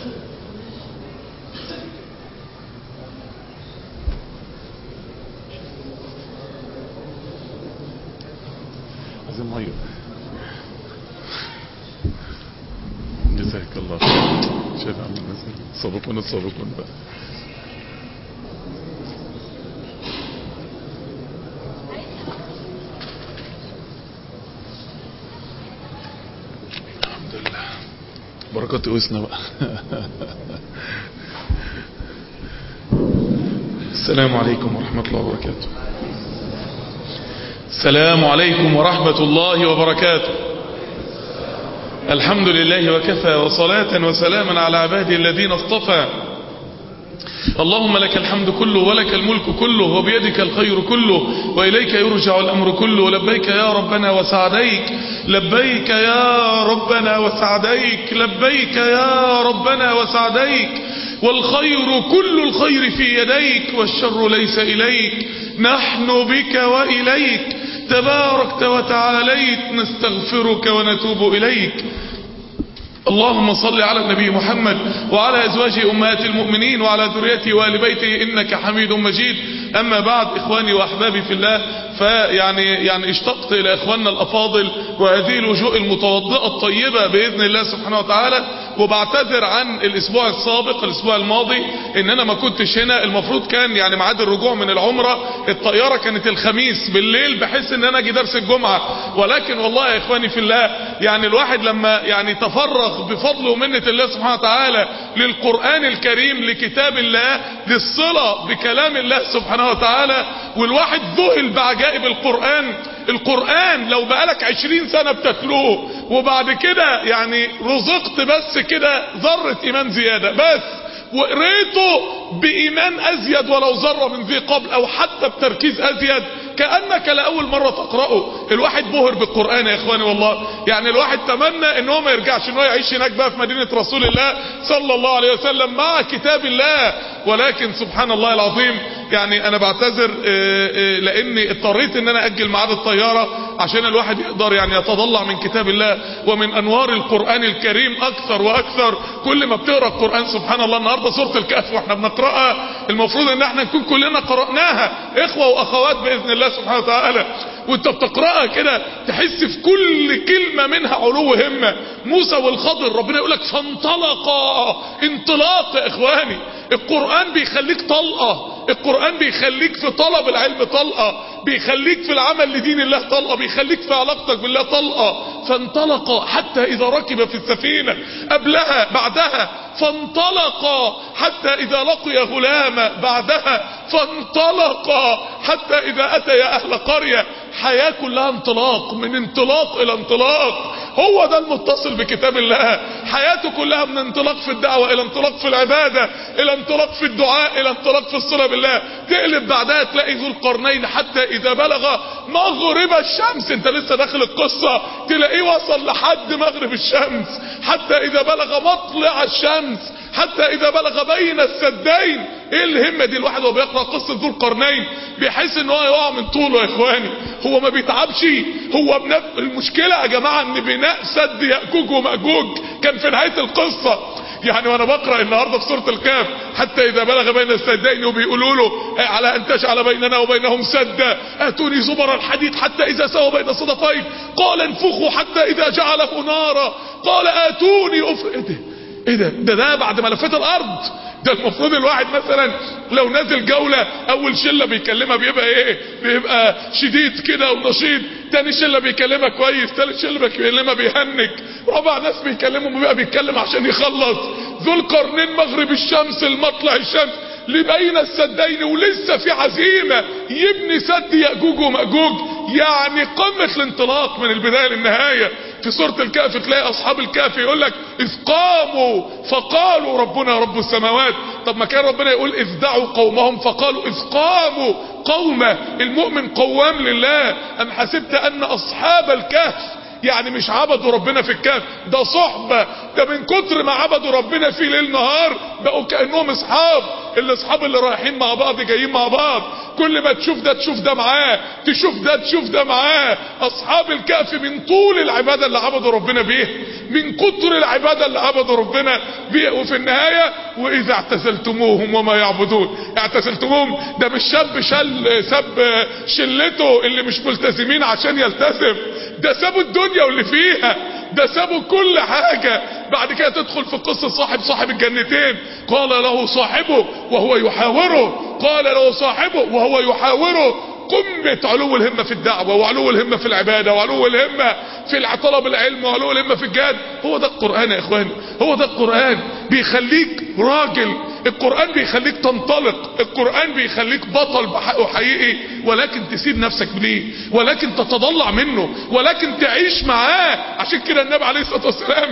عايزين ميه جزاك الله خير شايف عم نزل سابقون السابقون بقى الحمد لله بركات وسنا بقى السلام عليكم ورحمة الله وبركاته السلام عليكم ورحمة الله وبركاته الحمد لله وكفى وصلاة وسلاما على عباده الذين اصطفى اللهم لك الحمد كله ولك الملك كله وبيدك الخير كله وإليك يرجع الأمر كله لبيك يا ربنا وسعديك لبيك يا ربنا وسعديك لبيك يا ربنا وسعديك والخير كل الخير في يديك والشر ليس إليك نحن بك وإليك تباركت وتعاليت نستغفرك ونتوب إليك اللهم صل على النبي محمد وعلى أزواجه أمهات المؤمنين وعلى ذريته وآل بيته إنك حميد مجيد أما بعد إخواني وأحبابي في الله فيعني يعني اشتقت إلى إخواننا الأفاضل وهذه الوجوه المتوضئة الطيبة بإذن الله سبحانه وتعالى وبعتذر عن الأسبوع السابق الأسبوع الماضي إن أنا ما كنتش هنا المفروض كان يعني ميعاد الرجوع من العمرة الطيارة كانت الخميس بالليل بحيث إن أنا أجي درس الجمعة ولكن والله يا إخواني في الله يعني الواحد لما يعني تفرغ بفضل ومنة الله سبحانه وتعالى للقرآن الكريم لكتاب الله للصلة بكلام الله سبحانه وتعالى والواحد ذهل بعجائب القرآن القرآن لو بقالك عشرين سنة بتتلوه وبعد كده يعني رزقت بس كده ذرة ايمان زيادة بس وقريته بايمان ازيد ولو ذرة من ذي قبل او حتى بتركيز ازيد كأنك لأول مرة تقرأه الواحد بهر بالقرآن يا اخواني والله يعني الواحد تمنى ان هو ما يرجعش ان هو يعيش هناك بقى في مدينة رسول الله صلى الله عليه وسلم مع كتاب الله ولكن سبحان الله العظيم يعني انا بعتذر لاني اضطريت ان انا اجل ميعاد الطيارة عشان الواحد يقدر يعني يتضلع من كتاب الله ومن انوار القرآن الكريم اكثر واكثر كل ما بتقرأ القرآن سبحان الله النهاردة سورة الكهف واحنا بنقرأها المفروض ان احنا نكون كلنا قرأناها اخوة واخوات باذن الله سبحانه وتعالى وانت بتقرأها كده تحس في كل كلمة منها علو همة موسى والخضر ربنا يقول لك فانطلقا انطلاق يا اخواني القرآن بيخليك طلقة القرآن بيخليك في طلب العلم طلقة بيخليك في العمل لدين الله طلقة بيخليك في علاقتك بالله طلقة فانطلق حتى إذا ركب في السفينة قبلها بعدها فانطلق حتى إذا لقي غلاما بعدها فانطلق حتى إذا أتي أهل قرية حياة كلها انطلاق من انطلاق إلى انطلاق هو ده المتصل بكتاب الله حياته كلها من انطلاق في الدعوة إلى انطلاق في العبادة إلى انطلاق في الدعاء إلى انطلاق في الصلة بالله تقلب بعدها تلاقي ذو القرنين حتى إذا بلغ مغرب الشمس انت لسه داخل القصة تلاقيه وصل لحد مغرب الشمس حتى إذا بلغ مطلع الشمس حتى إذا بلغ بين السدين ايه الهمة دي الواحد وهو بيقرأ قصة ذو القرنين بيحس ان هو يقع من طوله يا اخواني هو ما بيتعبش هو بنف... المشكلة يا جماعة ان بناء سد يأجوج ومأجوج كان في نهاية القصة يعني وانا بقرأ النهاردة في سورة الكاف حتى اذا بلغ بين السدين وبيقولوا له على ان تجعل بيننا وبينهم سدا اتوني زبر الحديد حتى اذا سوى بين الصدفين قال انفخوا حتى اذا جعله نارا قال اتوني أف... ايه ده ايه ده ده ده بعد ما لفت الارض ده المفروض الواحد مثلا لو نازل جولة اول شلة بيكلمها بيبقى ايه بيبقى شديد كده ونشيط تاني شلة بيكلمها كويس تالت شلة بيكلمها بيهنك رابع ناس بيكلموا بيبقى بيتكلم عشان يخلص ذو القرنين مغرب الشمس المطلع الشمس لبين السدين ولسه في عزيمة يبني سد يأجوج ومأجوج يعني قمة الانطلاق من البداية للنهاية في سورة الكهف تلاقي اصحاب الكهف يقول لك اذ قاموا فقالوا ربنا رب السماوات طب ما كان ربنا يقول اذ دعوا قومهم فقالوا اذ قاموا قومه المؤمن قوام لله ام حسبت ان اصحاب الكهف يعني مش عبدوا ربنا في الكهف ده صحبة ده من كتر ما عبدوا ربنا في ليل نهار بقوا كأنهم اصحاب الاصحاب اللي رايحين مع بعض جايين مع بعض كل ما تشوف ده تشوف ده معاه تشوف ده تشوف ده معاه اصحاب الكهف من طول العباده اللي عبدوا ربنا بيها من كتر العباده اللي عبدوا ربنا بيها وفي النهايه واذا اعتزلتموهم وما يعبدون اعتزلتموهم ده مش شاب شل ساب شلته اللي مش ملتزمين عشان يلتزم ده سابوا الدنيا واللي فيها ده سابوا كل حاجة بعد كده تدخل في قصة صاحب صاحب الجنتين قال له صاحبه وهو يحاوره قال له صاحبه وهو يحاوره قمة علو الهمة في الدعوة وعلو الهمة في العبادة وعلو الهمة في طلب العلم وعلو الهمة في الجهاد هو ده القرآن يا اخواني هو ده القرآن بيخليك راجل القرآن بيخليك تنطلق القرآن بيخليك بطل بحقه حقيقي ولكن تسيب نفسك ليه ولكن تتضلع منه ولكن تعيش معاه عشان كده النبي عليه الصلاة والسلام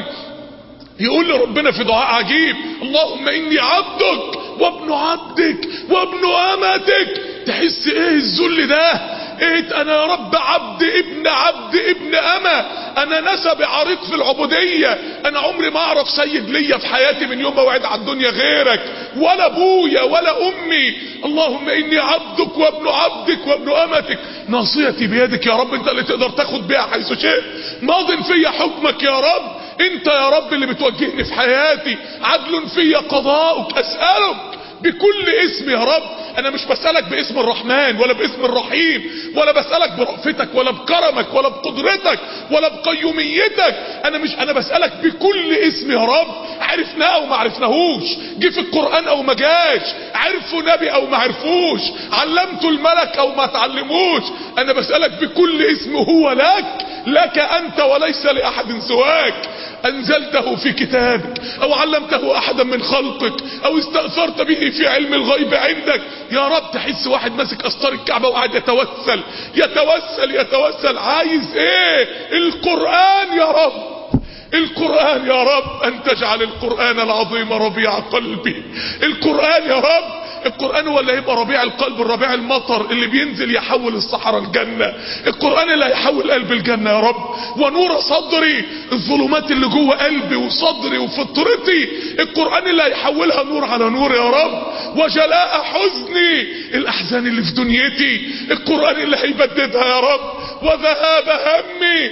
يقول لربنا في دعاء عجيب اللهم اني عبدك وابن عبدك وابن امتك تحس ايه الذل ده ايه انا يا رب عبد ابن عبد ابن اما انا نسب عريق في العبودية انا عمري ما اعرف سيد ليا في حياتي من يوم ما وعد على الدنيا غيرك ولا ابويا ولا امي اللهم اني عبدك وابن عبدك وابن امتك ناصيتي بيدك يا رب انت اللي تقدر تاخد بيها حيث شئت ماض فيا حكمك يا رب انت يا رب اللي بتوجهني في حياتي عدل فيا قضاؤك اسألك بكل اسم يا رب انا مش بسألك باسم الرحمن ولا باسم الرحيم ولا بسألك برأفتك ولا بكرمك ولا بقدرتك ولا بقيوميتك انا مش انا بسألك بكل اسم يا رب عرفناه او ما عرفناهوش جه في القرآن او ما جاش عرفوا نبي او ما عرفوش علمته الملك او ما تعلموش انا بسألك بكل اسم هو لك لك انت وليس لاحد سواك انزلته في كتابك او علمته احدا من خلقك او استأثرت به في علم الغيب عندك يا رب تحس واحد ماسك استار الكعبة وقاعد يتوسل يتوسل يتوسل عايز ايه القرآن يا رب القرآن يا رب ان تجعل القرآن العظيم ربيع قلبي القرآن يا رب القرآن هو اللي هيبقى ربيع القلب الربيع المطر اللي بينزل يحول الصحراء الجنة القرآن اللي هيحول قلب الجنة يا رب ونور صدري الظلمات اللي جوه قلبي وصدري وفطرتي القرآن اللي هيحولها نور على نور يا رب وجلاء حزني الأحزان اللي في دنيتي القرآن اللي هيبددها يا رب وذهاب همي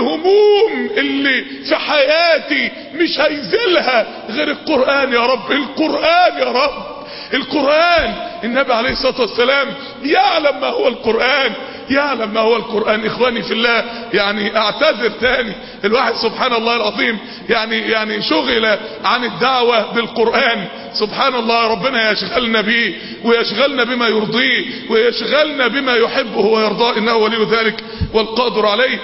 الهموم اللي في حياتي مش هيزلها غير القرآن يا رب القرآن يا رب القرآن النبي عليه الصلاة والسلام يعلم ما هو القرآن يعلم ما هو القرآن اخواني في الله يعني اعتذر تاني الواحد سبحان الله العظيم يعني يعني شغل عن الدعوة بالقرآن سبحان الله ربنا يشغلنا به ويشغلنا بما يرضيه ويشغلنا بما يحبه ويرضاه انه ولي ذلك والقادر عليه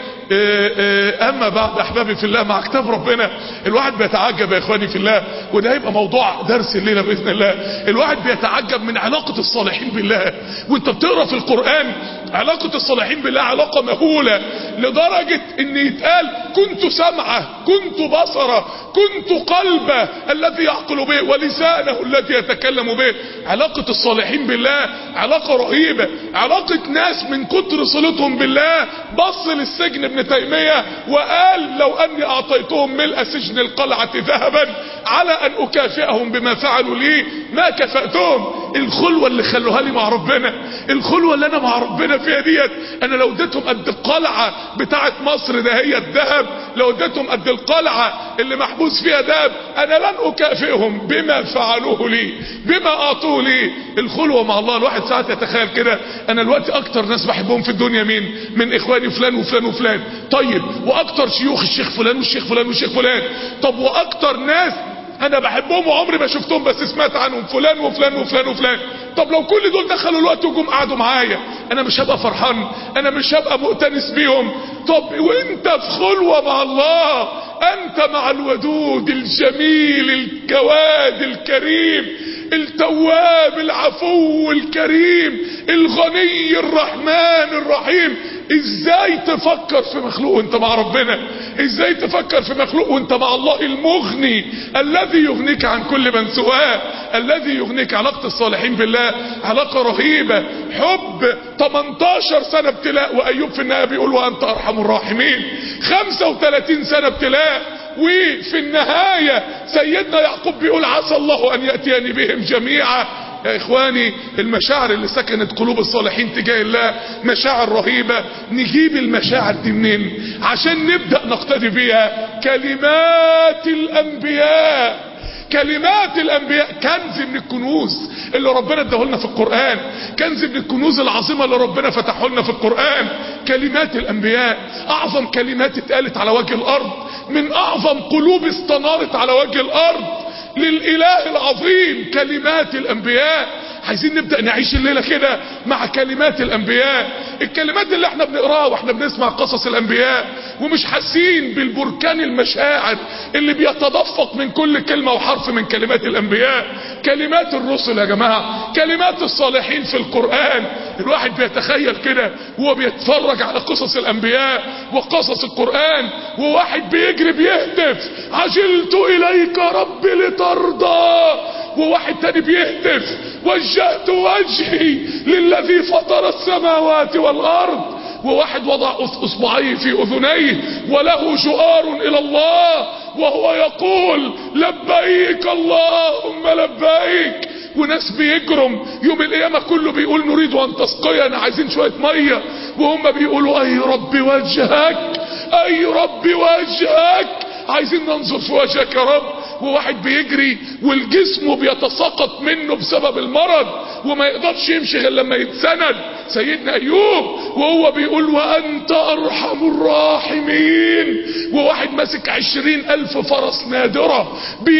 اما بعد احبابي في الله مع كتاب ربنا الواحد بيتعجب يا اخواني في الله وده هيبقى موضوع درس الليلة باذن الله الواحد بيتعجب من علاقة الصالحين بالله وانت بتقرا في القرآن علاقة الصالحين بالله علاقة مهولة لدرجة ان يتقال كنت سمعه كنت بصره كنت قلبه الذي يعقل به ولسانه الذي يتكلم به علاقة الصالحين بالله علاقة رهيبة علاقة ناس من كتر صلتهم بالله بص للسجن ابن تيمية وقال لو اني اعطيتهم ملء سجن القلعة ذهبا على ان اكافئهم بما فعلوا لي ما كفأتهم الخلوة اللي خلوها لي مع ربنا الخلوة اللي انا مع ربنا فيها ديت انا لو اديتهم قد القلعة بتاعت مصر ده هي الذهب لو اديتهم قد القلعة اللي محبوس فيها دهب انا لن اكافئهم بما فعلوه لي بما اعطوه لي الخلوة مع الله الواحد ساعات يتخيل كده انا الوقت اكتر ناس بحبهم في الدنيا مين من اخواني فلان وفلان وفلان طيب واكتر شيوخ الشيخ فلان والشيخ فلان والشيخ فلان طب واكتر ناس انا بحبهم وعمري ما شفتهم بس سمعت عنهم فلان وفلان وفلان وفلان طب لو كل دول دخلوا الوقت وجم قعدوا معايا انا مش هبقى فرحان انا مش هبقى مؤتنس بيهم طب وانت في خلوة مع الله انت مع الودود الجميل الجواد الكريم التواب العفو الكريم الغني الرحمن الرحيم ازاي تفكر في مخلوق وانت مع ربنا ازاي تفكر في مخلوق وانت مع الله المغني الذي يغنيك عن كل من سواه الذي يغنيك علاقة الصالحين بالله علاقة رهيبة حب 18 سنة ابتلاء وايوب في النهاية بيقول وانت ارحم الراحمين 35 سنة ابتلاء وفي النهاية سيدنا يعقوب بيقول عسى الله ان يأتيني بهم جميعا يا اخواني المشاعر اللي سكنت قلوب الصالحين تجاه الله مشاعر رهيبة نجيب المشاعر دي منين عشان نبدأ نقتدي بيها كلمات الانبياء كلمات الانبياء كنز من الكنوز اللي ربنا اداهولنا في القرآن كنز من الكنوز العظيمة اللي ربنا فتحه لنا في القرآن كلمات الانبياء اعظم كلمات اتقالت على وجه الارض من اعظم قلوب استنارت على وجه الارض للاله العظيم كلمات الانبياء عايزين نبدأ نعيش الليلة كده مع كلمات الانبياء الكلمات اللي احنا بنقراها واحنا بنسمع قصص الانبياء ومش حاسين بالبركان المشاعر اللي بيتدفق من كل كلمة وحرف من كلمات الانبياء كلمات الرسل يا جماعة كلمات الصالحين في القرآن الواحد بيتخيل كده وهو بيتفرج على قصص الانبياء وقصص القرآن وواحد بيجري بيهتف عجلت اليك رب لترضى وواحد تاني بيهتف وجهت وجهي للذي فطر السماوات والارض وواحد وضع اصبعيه في اذنيه وله جؤار الى الله وهو يقول لبيك اللهم لبيك وناس بيجرم يوم القيامة كله بيقول نريد ان تسقينا عايزين شوية مية وهم بيقولوا اي رب وجهك اي رب وجهك عايزين ننظر في وجهك يا رب وواحد بيجري والجسم بيتساقط منه بسبب المرض وما يقدرش يمشي غير لما يتسند سيدنا ايوب وهو بيقول وانت ارحم الراحمين وواحد ماسك عشرين الف فرس نادرة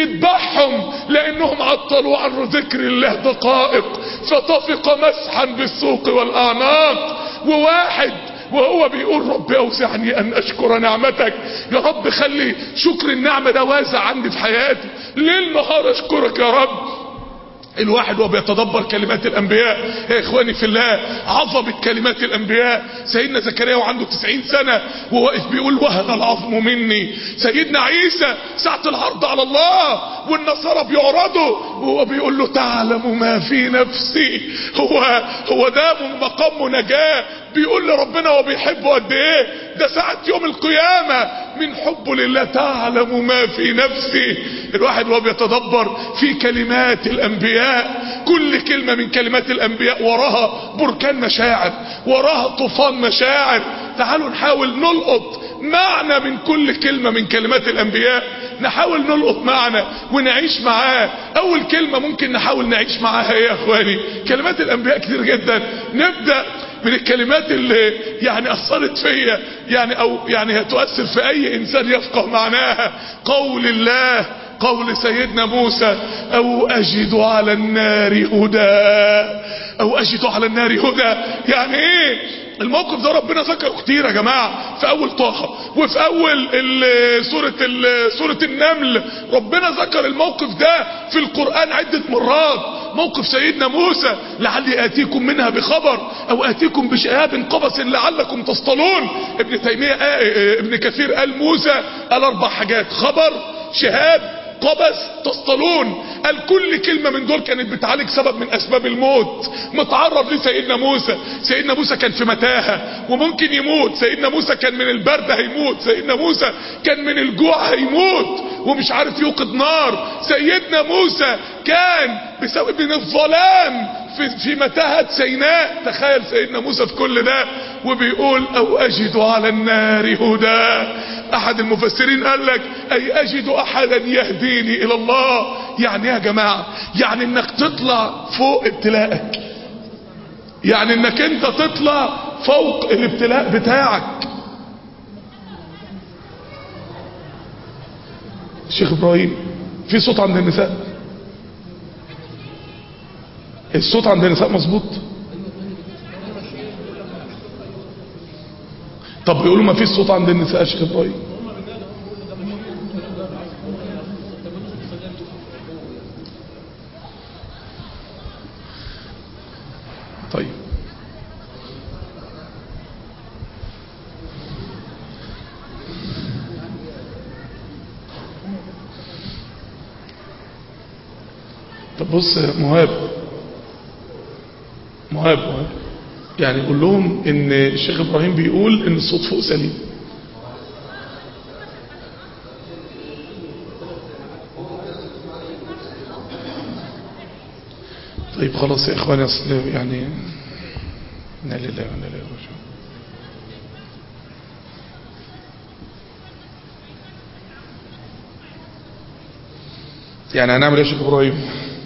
بيذبحهم لانهم عطلوا عن ذكر الله دقائق فطفق مسحا بالسوق والاعناق وواحد وهو بيقول رب اوسعني ان اشكر نعمتك يا رب خلي شكر النعمة ده واسع عندي في حياتي ليل نهار اشكرك يا رب الواحد وهو بيتدبر كلمات الانبياء يا اخواني في الله عظمة كلمات الانبياء سيدنا زكريا وعنده تسعين سنة وواقف بيقول وهن العظم مني سيدنا عيسى ساعة العرض على الله والنصارى بيعرضوا وهو بيقول له تعلم ما في نفسي هو هو ده مقام مناجاة بيقول لربنا هو بيحبه قد ايه ده ساعة يوم القيامة من حبه لله تعلم ما في نفسي الواحد وهو بيتدبر في كلمات الانبياء كل كلمة من كلمات الانبياء وراها بركان مشاعر وراها طوفان مشاعر تعالوا نحاول نلقط معنى من كل كلمة من كلمات الانبياء نحاول نلقط معنى ونعيش معاه اول كلمة ممكن نحاول نعيش معاها ايه يا اخواني كلمات الانبياء كتير جدا نبدأ من الكلمات اللي يعني اثرت فيا يعني او يعني هتؤثر في اي انسان يفقه معناها قول الله قول سيدنا موسى او اجد على النار هدى او اجد على النار هدى يعني ايه الموقف ده ربنا ذكره كتير يا جماعة في اول طه وفي اول ال سورة, ال سورة النمل ربنا ذكر الموقف ده في القرآن عدة مرات موقف سيدنا موسى لعلي اتيكم منها بخبر او اتيكم بشهاب قبس لعلكم تصطلون ابن تيمية آه ابن كثير قال موسى قال اربع حاجات خبر شهاب قبس تصطلون قال كل كلمة من دول كانت بتعالج سبب من اسباب الموت متعرض لسيدنا موسى سيدنا موسى كان في متاهة وممكن يموت سيدنا موسى كان من البرد هيموت سيدنا موسى كان من الجوع هيموت ومش عارف يوقد نار سيدنا موسى كان بسبب من الظلام في, في متاهة سيناء تخيل سيدنا موسى في كل ده وبيقول او اجد على النار هدى احد المفسرين قال لك اي اجد احدا يهديني الى الله يعني يا جماعة يعني انك تطلع فوق ابتلاءك يعني انك انت تطلع فوق الابتلاء بتاعك شيخ ابراهيم في صوت عند النساء الصوت عند النساء مظبوط طب بيقولوا ما فيش صوت عند النساء يا شيخ ابراهيم طيب طب بص يا مهاب مهاب مهاب يعني قول لهم ان الشيخ ابراهيم بيقول ان الصوت فوق سليم طيب خلاص يا اخواني اصل يعني انا لله وانا اليه راجعون يعني هنعمل ايه يا شيخ ابراهيم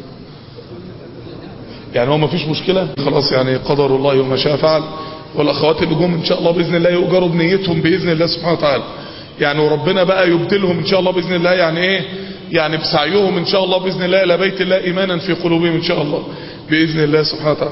يعني هو مفيش مشكلة خلاص يعني قدر الله وما شاء فعل والاخوات اللي جم ان شاء الله باذن الله يؤجروا بنيتهم باذن الله سبحانه وتعالى يعني وربنا بقى يبدلهم ان شاء الله باذن الله يعني ايه يعني بسعيهم ان شاء الله باذن الله الى بيت الله ايمانا في قلوبهم ان شاء الله باذن الله سبحانه وتعالى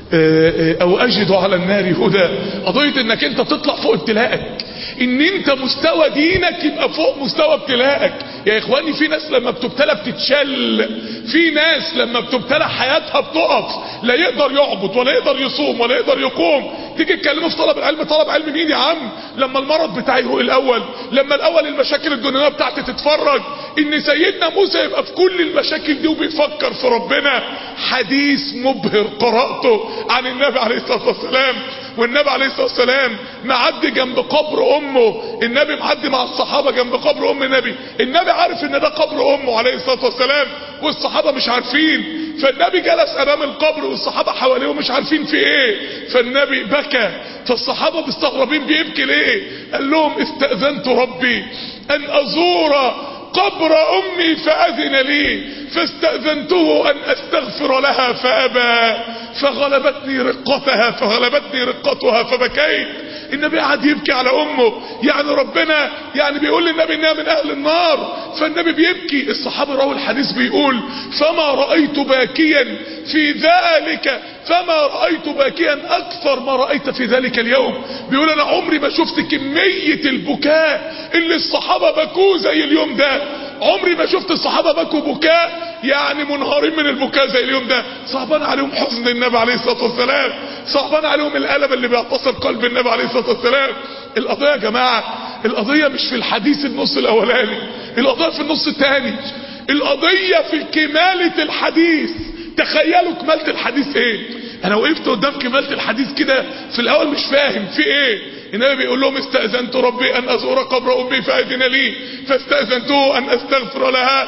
او اجد على النار هدى قضيه انك انت تطلع فوق ابتلاءك ان انت مستوى دينك يبقى فوق مستوى ابتلاءك يا اخواني في ناس لما بتبتلى بتتشل في ناس لما بتبتلى حياتها بتقف لا يقدر يعبد ولا يقدر يصوم ولا يقدر يقوم تيجي تكلمه في طلب العلم طلب علم مين يا عم لما المرض بتاعي يروق الاول لما الاول المشاكل الدنيويه بتاعتي تتفرج ان سيدنا موسى يبقى في كل المشاكل دي وبيفكر في ربنا حديث مبهر قراته عن النبي عليه الصلاه والسلام والنبي عليه الصلاه والسلام معدي جنب قبر امه النبي معدي مع الصحابه جنب قبر ام النبي النبي عارف ان ده قبر امه عليه الصلاه والسلام والصحابه مش عارفين فالنبي جلس امام القبر والصحابه حواليه ومش عارفين في ايه فالنبي بكى فالصحابه مستغربين بيبكي ليه قال لهم استاذنت ربي ان ازور قبر امي فاذن لي فاستاذنته ان استغفر لها فابى فغلبتني رقتها فغلبتني رقتها فبكيت النبي قعد يبكي على امه يعني ربنا يعني بيقول للنبي انها من اهل النار فالنبي بيبكي الصحابه راوا الحديث بيقول فما رايت باكيا في ذلك فما رأيت باكيا أكثر ما رأيت في ذلك اليوم بيقول أنا عمري ما شفت كمية البكاء اللي الصحابة بكوه زي اليوم ده عمري ما شفت الصحابة بكوا بكاء يعني منهارين من البكاء زي اليوم ده صعبان عليهم حزن النبي عليه الصلاة والسلام صعبان عليهم الألم اللي بيعتصر قلب النبي عليه الصلاة والسلام القضية يا جماعة القضية مش في الحديث النص الأولاني القضية في النص الثاني القضية في كمالة الحديث تخيلوا كمالة الحديث ايه انا وقفت قدام كمالة الحديث كده في الاول مش فاهم في ايه النبي بيقول لهم استأذنت ربي ان ازور قبر امي فاذن لي فاستأذنته ان استغفر لها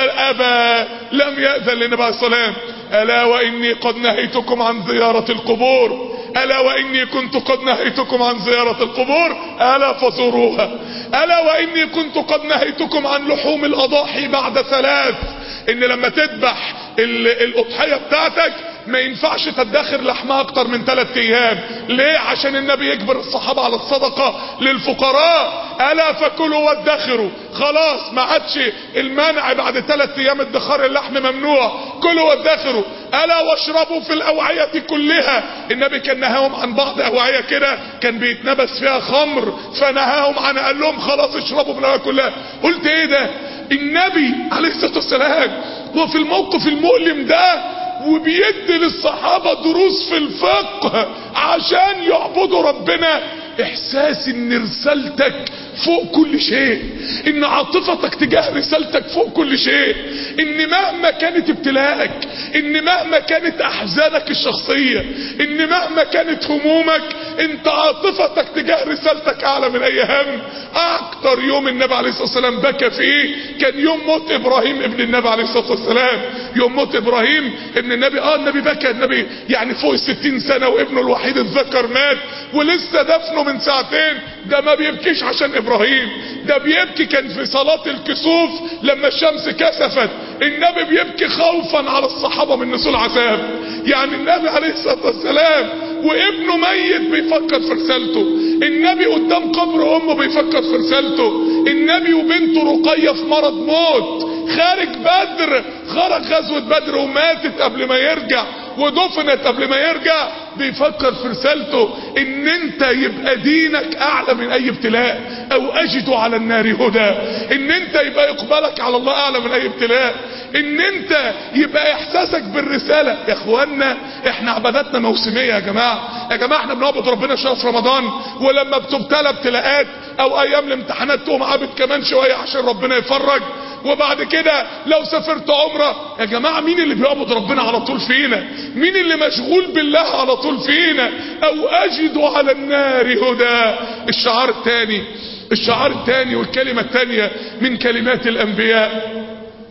فابى لم يأذن للنبي عليه الصلاة الا واني قد نهيتكم عن زيارة القبور الا واني كنت قد نهيتكم عن زيارة القبور الا فزوروها الا واني كنت قد نهيتكم عن لحوم الاضاحي بعد ثلاث ان لما تذبح الاضحية بتاعتك ما ينفعش تدخر لحمها اكتر من ثلاث ايام ليه عشان النبي يجبر الصحابة على الصدقة للفقراء الا فكلوا وادخروا خلاص ما عادش المنع بعد ثلاث ايام ادخار اللحم ممنوع كلوا وادخروا الا واشربوا في الاوعية كلها النبي كان نهاهم عن بعض اوعية كده كان بيتنبس فيها خمر فنهاهم عن قال لهم خلاص اشربوا في الاوعية كلها قلت ايه ده النبي عليه الصلاة والسلام وفي الموقف المؤلم ده وبيدي للصحابة دروس في الفقه عشان يعبدوا ربنا احساس ان رسالتك فوق كل شيء ان عاطفتك تجاه رسالتك فوق كل شيء ان مهما كانت ابتلاءك ان مهما كانت احزانك الشخصية ان مهما كانت همومك انت عاطفتك تجاه رسالتك اعلى من اي هم اكتر يوم النبي عليه الصلاة والسلام بكى فيه كان يوم موت ابراهيم ابن النبي عليه الصلاة والسلام يوم موت ابراهيم ابن النبي اه النبي بكى النبي يعني فوق الستين سنة وابنه الوحيد اتذكر مات ولسه دفنه من ساعتين ده ما بيبكيش عشان ابراهيم ده بيبكي كان في صلاة الكسوف لما الشمس كسفت النبي بيبكي خوفا على الصحابة من نزول عذاب يعني النبي عليه الصلاة والسلام وابنه ميت بيفكر في رسالته النبي قدام قبر امه بيفكر في رسالته النبي وبنته رقية في مرض موت خارج بدر خرج غزوة بدر وماتت قبل ما يرجع ودفنت قبل ما يرجع بيفكر في رسالته ان انت يبقى دينك اعلى من اي ابتلاء او اجد على النار هدى ان انت يبقى اقبالك على الله اعلى من اي ابتلاء ان انت يبقى احساسك بالرسالة يا اخوانا احنا عباداتنا موسمية يا جماعة يا جماعة احنا بنعبد ربنا شهر في رمضان ولما بتبتلى ابتلاءات او ايام الامتحانات تقوم عابد كمان شوية عشان ربنا يفرج وبعد كده لو سافرت عمرة يا جماعة مين اللي بيعبد ربنا على طول فينا مين اللي مشغول بالله على طول فينا او اجد على النار هدى الشعار الثاني الشعار الثاني والكلمة الثانية من كلمات الانبياء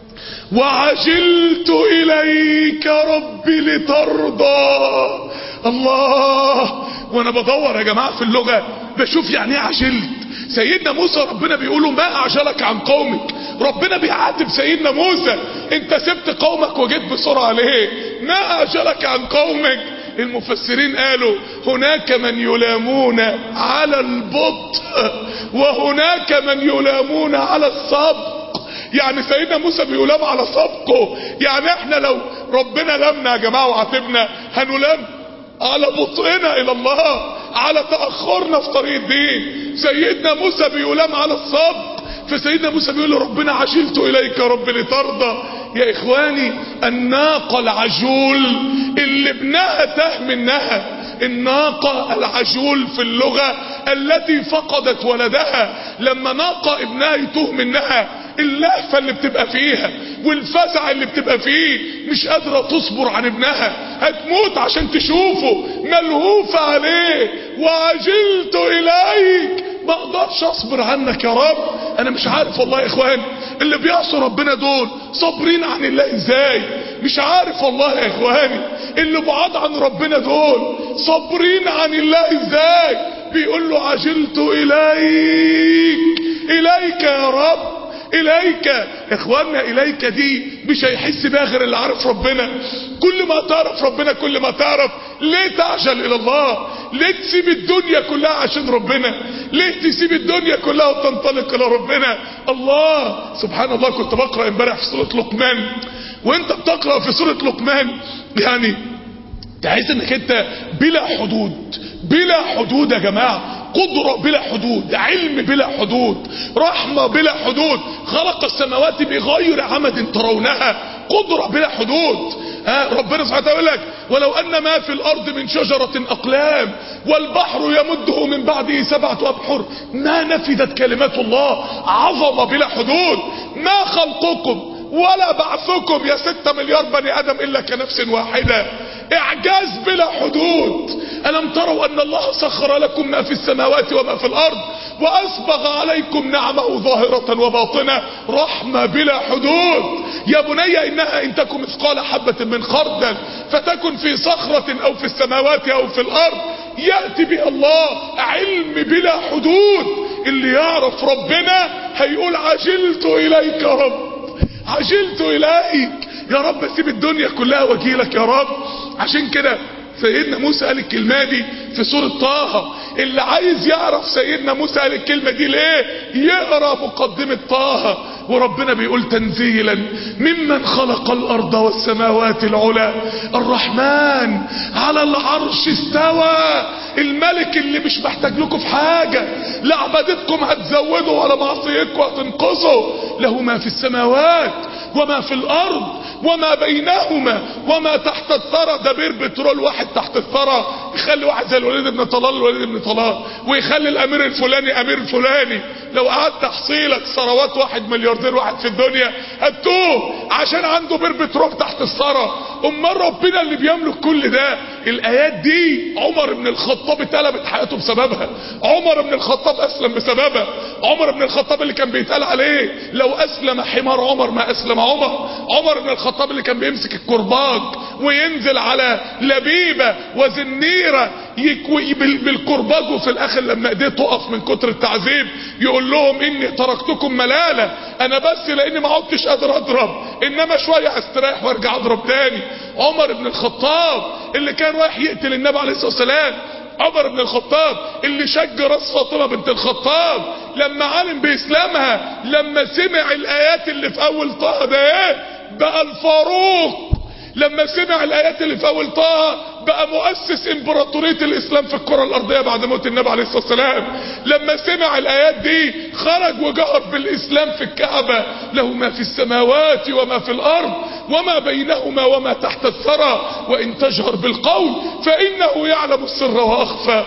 وعجلت اليك رب لترضى الله وانا بدور يا جماعة في اللغة بشوف يعني ايه عجلت سيدنا موسى ربنا بيقوله ما اعجلك عن قومك ربنا بيعاتب سيدنا موسى انت سبت قومك وجيت بسرعة ليه ما اعجلك عن قومك المفسرين قالوا هناك من يلامون على البطء وهناك من يلامون على الصبر يعني سيدنا موسى بيلام على سبقه يعني احنا لو ربنا لمنا يا جماعة وعاتبنا هنلام على بطئنا الى الله على تأخرنا في طريق الدين سيدنا موسى بيلام على الصبر فسيدنا موسى بيقول ربنا عجلت اليك يا رب لترضى يا اخواني الناقة العجول اللي ابنها تاه منها الناقة العجول في اللغة التي فقدت ولدها لما ناقة ابنها يتوه منها اللهفة اللي بتبقى فيها والفزع اللي بتبقى فيه مش قادرة تصبر عن ابنها هتموت عشان تشوفه ملهوفة عليه وعجلت اليك ما اقدرش اصبر عنك يا رب انا مش عارف والله يا اخوان اللي بيعصوا ربنا دول صابرين عن الله ازاي مش عارف والله يا اخواني اللي بعاد عن ربنا دول صابرين عن الله ازاي بيقول له عجلت اليك اليك يا رب اليك اخواننا اليك دي مش هيحس بيها غير اللي عارف ربنا كل ما تعرف ربنا كل ما تعرف ليه تعجل الى الله ليه تسيب الدنيا كلها عشان ربنا ليه تسيب الدنيا كلها وتنطلق الى ربنا الله سبحان الله كنت بقرأ امبارح في سورة لقمان وانت بتقرأ في سورة لقمان يعني تحس انك انت بلا حدود بلا حدود يا جماعة قدرة بلا حدود علم بلا حدود رحمة بلا حدود خلق السماوات بغير عمد ترونها قدرة بلا حدود ها ربنا سبحانه وتعالى يقول لك ولو ان ما في الارض من شجرة اقلام والبحر يمده من بعده سبعة ابحر ما نفدت كلمات الله عظمة بلا حدود ما خلقكم ولا بعثكم يا ستة مليار بني ادم الا كنفس واحدة اعجاز بلا حدود الم تروا ان الله سخر لكم ما في السماوات وما في الارض واسبغ عليكم نعمه ظاهرة وباطنة رحمة بلا حدود يا بني انها ان تكن مثقال حبة من خردل فتكن في صخرة او في السماوات او في الارض يأتي بها الله علم بلا حدود اللي يعرف ربنا هيقول عجلت اليك يا رب عجلت اليك يا رب اسيب الدنيا كلها واجيلك يا رب عشان كده سيدنا موسى قال الكلمة دي في سورة طه اللي عايز يعرف سيدنا موسى قال الكلمة دي ليه يقرأ مقدمة طه وربنا بيقول تنزيلا ممن خلق الارض والسماوات العلى الرحمن على العرش استوى الملك اللي مش محتاج لكم في حاجة لا عبادتكم هتزودوا ولا معصيتكم هتنقصوا له ما في السماوات وما في الارض وما بينهما وما تحت الثرى ده بير بترول واحد تحت الثرى يخلي واحد زي الوليد بن طلال الوليد بن طلال ويخلي الامير الفلاني امير فلاني لو قعدت تحصيلك ثروات واحد ملياردير واحد في الدنيا هتوه عشان عنده بير بترول تحت الثرى امال ربنا اللي بيملك كل ده الايات دي عمر بن الخطاب اتقلبت حياته بسببها عمر بن الخطاب اسلم بسببها عمر بن الخطاب اللي كان بيتقال عليه لو اسلم حمار عمر ما اسلم عمر عمر بن الخطاب اللي كان بيمسك الكرباج وينزل على لبيبة وزنيرة يكوي بالكرباج وفي الاخر لما ايديه تقف من كتر التعذيب يقول لهم اني تركتكم ملالة انا بس لاني ما عدتش قادر اضرب انما شوية استريح وارجع اضرب تاني عمر بن الخطاب اللي كان رايح يقتل النبي عليه الصلاة والسلام عمر بن الخطاب اللي شج راس فاطمه بنت الخطاب لما علم باسلامها لما سمع الايات اللي في اول طه ده ايه بقى الفاروق لما سمع الايات اللي في اول طه بقى مؤسس امبراطورية الاسلام في الكرة الارضية بعد موت النبي عليه الصلاة والسلام لما سمع الايات دي خرج وجهر بالاسلام في الكعبة له ما في السماوات وما في الارض وما بينهما وما تحت الثرى وان تجهر بالقول فانه يعلم السر واخفى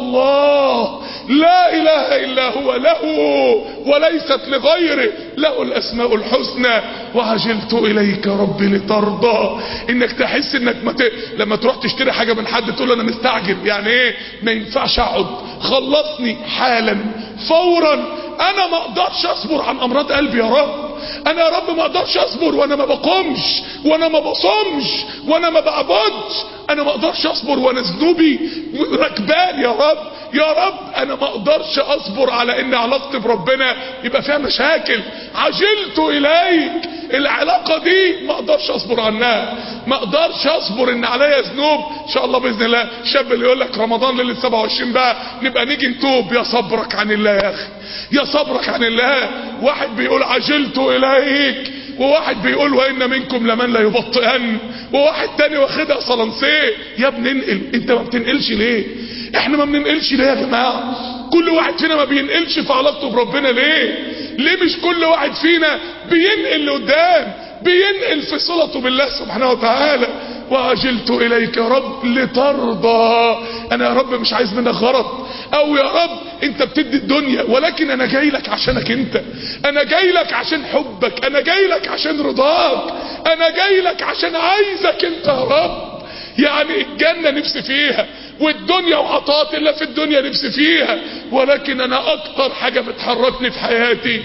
الله لا اله الا هو له وليست لغيره له الاسماء الحسنى وعجلت اليك ربي لترضى انك تحس انك مت... لما تروح تشتري حاجة من حد تقول انا مستعجل يعني ايه ما ينفعش اقعد خلصني حالا فورا انا ما اقدرش اصبر عن امراض قلبي يا رب انا يا رب ما اقدرش اصبر وانا ما بقومش وانا ما بصومش وانا ما بعبدش انا ما اقدرش اصبر وانا ذنوبي ركبان يا رب يا رب انا ما اقدرش اصبر على ان علاقتي بربنا يبقى فيها مشاكل عجلت اليك العلاقة دي ما اقدرش اصبر عنها ما اقدرش اصبر ان عليا ذنوب ان شاء الله باذن الله الشاب اللي يقول لك رمضان ليله 27 بقى نبقى نيجي نتوب يا صبرك عن الله يا اخي يا صبرك عن الله واحد بيقول عجلت اليك وواحد بيقول وان منكم لمن لا يبطئن وواحد تاني واخدها صلنسيه يا ابني انقل انت ما بتنقلش ليه احنا ما بننقلش ليه يا جماعه كل واحد فينا ما بينقلش في علاقته بربنا ليه ليه مش كل واحد فينا بينقل لقدام بينقل في صلته بالله سبحانه وتعالى وعجلت اليك يا رب لترضى انا يا رب مش عايز منك غرض او يا رب انت بتدي الدنيا ولكن انا جاي لك عشانك انت انا جاي لك عشان حبك انا جاي لك عشان رضاك انا جاي لك عشان عايزك انت يا رب يعني الجنة نفسي فيها والدنيا وعطاءات الله في الدنيا نفسي فيها ولكن انا اكتر حاجة بتحركني في حياتي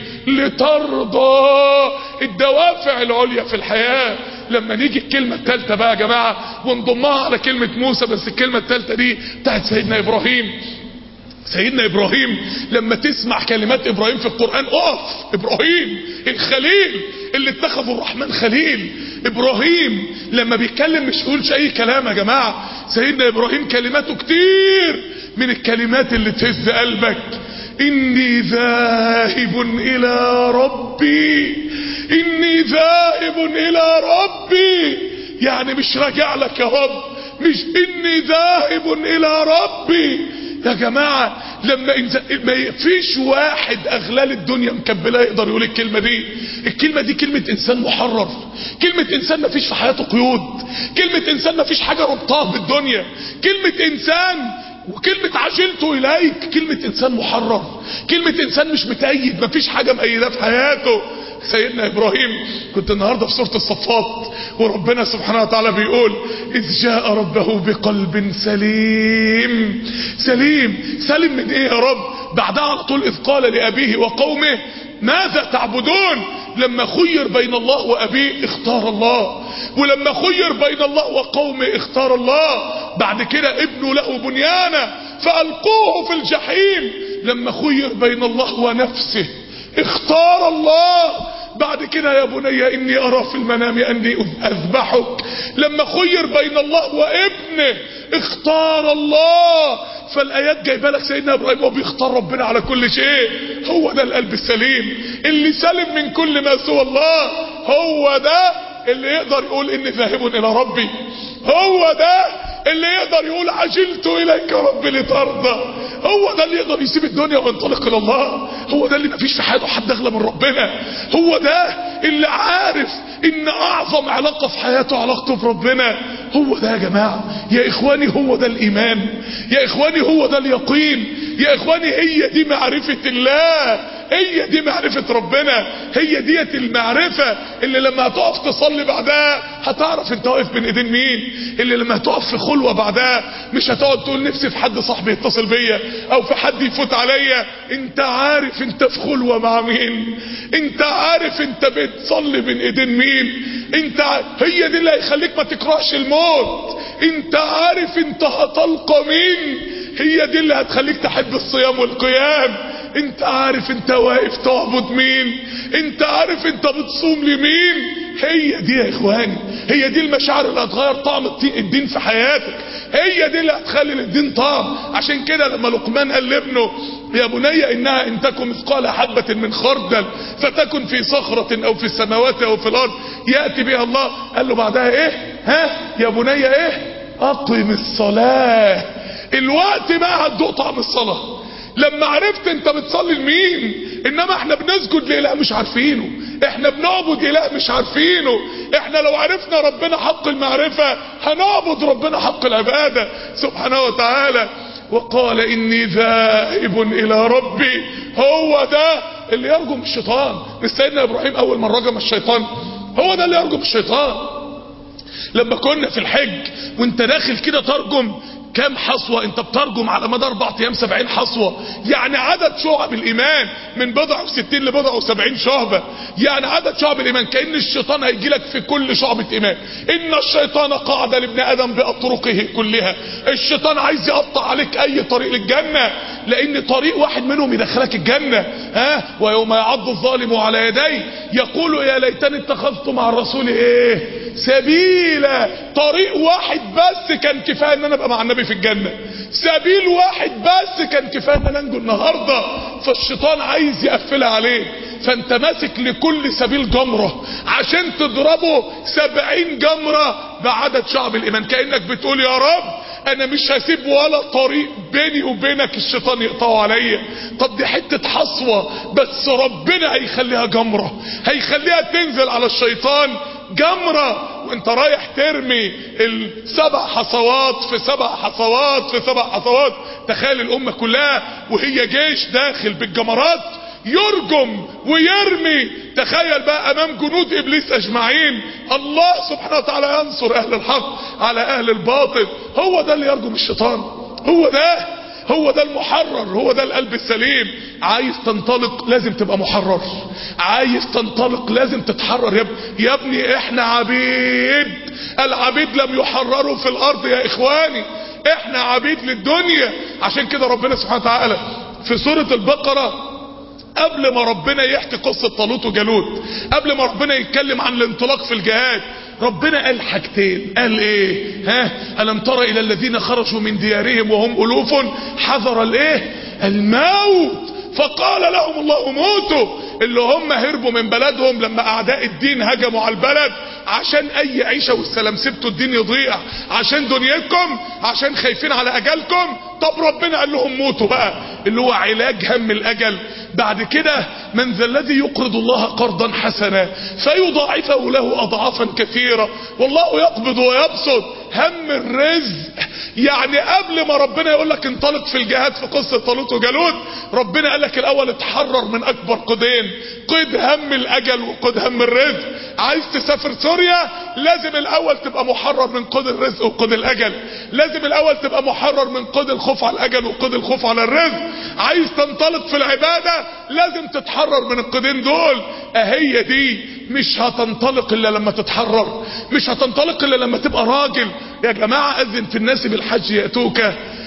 لترضى الدوافع العليا في الحياة لما نيجي الكلمة الثالثة بقى يا جماعة ونضمها على كلمة موسى بس الكلمة الثالثة دي بتاعت سيدنا ابراهيم سيدنا ابراهيم لما تسمع كلمات ابراهيم في القرآن اقف ابراهيم الخليل اللي اتخذوا الرحمن خليل ابراهيم لما بيتكلم مش يقولش اي كلام يا جماعة سيدنا ابراهيم كلماته كتير من الكلمات اللي تهز قلبك اني ذاهب الى ربي اني ذاهب الى ربي يعني مش راجع لك يا رب مش اني ذاهب الى ربي يا جماعة لما إنز... ما فيش واحد اغلال الدنيا مكبلها يقدر يقول الكلمة دي الكلمة دي كلمة انسان محرر كلمة انسان ما فيش في حياته قيود كلمة انسان ما فيش حاجة ربطاه بالدنيا كلمة انسان وكلمة عجلت اليك كلمة انسان محرر كلمة انسان مش متأيد ما فيش حاجة مأيداه في حياته سيدنا ابراهيم كنت النهاردة في سورة الصفات وربنا سبحانه وتعالى بيقول اذ جاء ربه بقلب سليم سليم سليم من ايه يا رب بعدها على طول اذ قال لابيه وقومه ماذا تعبدون لما خير بين الله وابيه اختار الله ولما خير بين الله وقومه اختار الله بعد كده ابنوا له بنيانا فالقوه في الجحيم لما خير بين الله ونفسه اختار الله بعد كده يا بني اني ارى في المنام اني اذبحك لما خير بين الله وابنه اختار الله فالايات جايبه لك سيدنا ابراهيم وبيختار ربنا على كل شيء هو ده القلب السليم اللي سلم من كل ما سوى الله هو ده اللي يقدر يقول اني ذاهب الى ربي هو ده اللي يقدر يقول عجلت اليك يا رب لترضى هو ده اللي يقدر يسيب الدنيا وينطلق الى الله هو ده اللي مفيش في حياته حد اغلى من ربنا هو ده اللي عارف ان اعظم علاقة في حياته علاقته بربنا هو ده يا جماعة يا اخواني هو ده الايمان يا اخواني هو ده اليقين يا اخواني هي دي معرفة الله هي دي معرفة ربنا هي ديت المعرفة اللي لما هتقف تصلي بعدها هتعرف انت واقف بين ايدين مين اللي لما هتقف في خلوة بعدها مش هتقعد تقول نفسي في حد صاحبي يتصل بيا او في حد يفوت عليا انت عارف انت في خلوة مع مين انت عارف انت بتصلي بين ايدين مين انت ع... هي دي اللي هيخليك ما تكرهش الموت انت عارف انت هتلقى مين هي دي اللي هتخليك تحب الصيام والقيام انت عارف انت واقف تعبد مين انت عارف انت بتصوم لمين هي دي يا اخواني هي دي المشاعر اللي هتغير طعم الدين في حياتك هي دي اللي هتخلي للدين طعم عشان كده لما لقمان قال لابنه يا بني انها ان تكن مثقال حبة من خردل فتكن في صخرة او في السماوات او في الارض يأتي بها الله قال له بعدها ايه ها يا بني ايه اقم الصلاة الوقت بقى هتدوق طعم الصلاة لما عرفت انت بتصلي لمين انما احنا بنسجد لاله مش عارفينه احنا بنعبد اله مش عارفينه احنا لو عرفنا ربنا حق المعرفة هنعبد ربنا حق العبادة سبحانه وتعالى وقال اني ذاهب الى ربي هو ده اللي يرجم الشيطان مش سيدنا ابراهيم اول من رجم الشيطان هو ده اللي يرجم الشيطان لما كنا في الحج وانت داخل كده ترجم كام حصوة انت بترجم على مدى اربع ايام سبعين حصوة يعني عدد شعب الايمان من بضع وستين لبضع وسبعين شعبة يعني عدد شعب الايمان كأن الشيطان هيجي لك في كل شعبة ايمان ان الشيطان قاعد لابن ادم باطرقه كلها الشيطان عايز يقطع عليك اي طريق للجنة لان طريق واحد منهم يدخلك الجنة ها ويوم يعض الظالم على يديه يقول يا ليتني اتخذت مع الرسول ايه سبيلا طريق واحد بس كان كفايه ان انا ابقى مع النبي في الجنه سبيل واحد بس كان كفايه ان انا انجو النهارده فالشيطان عايز يقفلها عليك فانت ماسك لكل سبيل جمره عشان تضربه سبعين جمره بعدد شعب الايمان كانك بتقول يا رب انا مش هسيب ولا طريق بيني وبينك الشيطان يقطعه عليا طب دي حتة حصوة بس ربنا هيخليها جمرة هيخليها تنزل على الشيطان جمرة وانت رايح ترمي السبع حصوات في سبع حصوات في سبع حصوات تخيل الامة كلها وهي جيش داخل بالجمرات يرجم ويرمي تخيل بقى امام جنود ابليس اجمعين الله سبحانه وتعالى ينصر اهل الحق على اهل الباطل هو ده اللي يرجم الشيطان هو ده هو ده المحرر هو ده القلب السليم عايز تنطلق لازم تبقى محرر عايز تنطلق لازم تتحرر يا, اب... يا ابني احنا عبيد العبيد لم يحرروا في الارض يا اخواني احنا عبيد للدنيا عشان كده ربنا سبحانه وتعالى في سورة البقرة قبل ما ربنا يحكي قصة طالوت وجالوت قبل ما ربنا يتكلم عن الانطلاق في الجهاد ربنا قال حاجتين قال ايه ها ألم تر إلى الذين خرجوا من ديارهم وهم ألوف حذر الايه الموت فقال لهم الله موتوا اللي هم هربوا من بلدهم لما اعداء الدين هجموا على البلد عشان اي عيشة والسلام سبتوا الدين يضيع عشان دنيتكم عشان خايفين على اجلكم طب ربنا قال لهم موتوا بقى اللي هو علاج هم الاجل بعد كده من ذا الذي يقرض الله قرضا حسنا فيضاعفه له اضعافا كثيرة والله يقبض ويبسط هم الرزق يعني قبل ما ربنا يقول لك انطلق في الجهاد في قصة طالوت وجالوت ربنا قال لك الاول اتحرر من اكبر قيدين قيد هم الاجل وقيد هم الرزق عايز تسافر سوريا لازم الاول تبقى محرر من قيد الرزق وقيد الاجل لازم الاول تبقى محرر من قيد الخوف على الاجل وقيد الخوف على الرزق عايز تنطلق في العبادة لازم تتحرر من القيدين دول اهي دي مش هتنطلق الا لما تتحرر مش هتنطلق الا لما تبقى راجل يا جماعة اذن في الناس بالحج يأتوك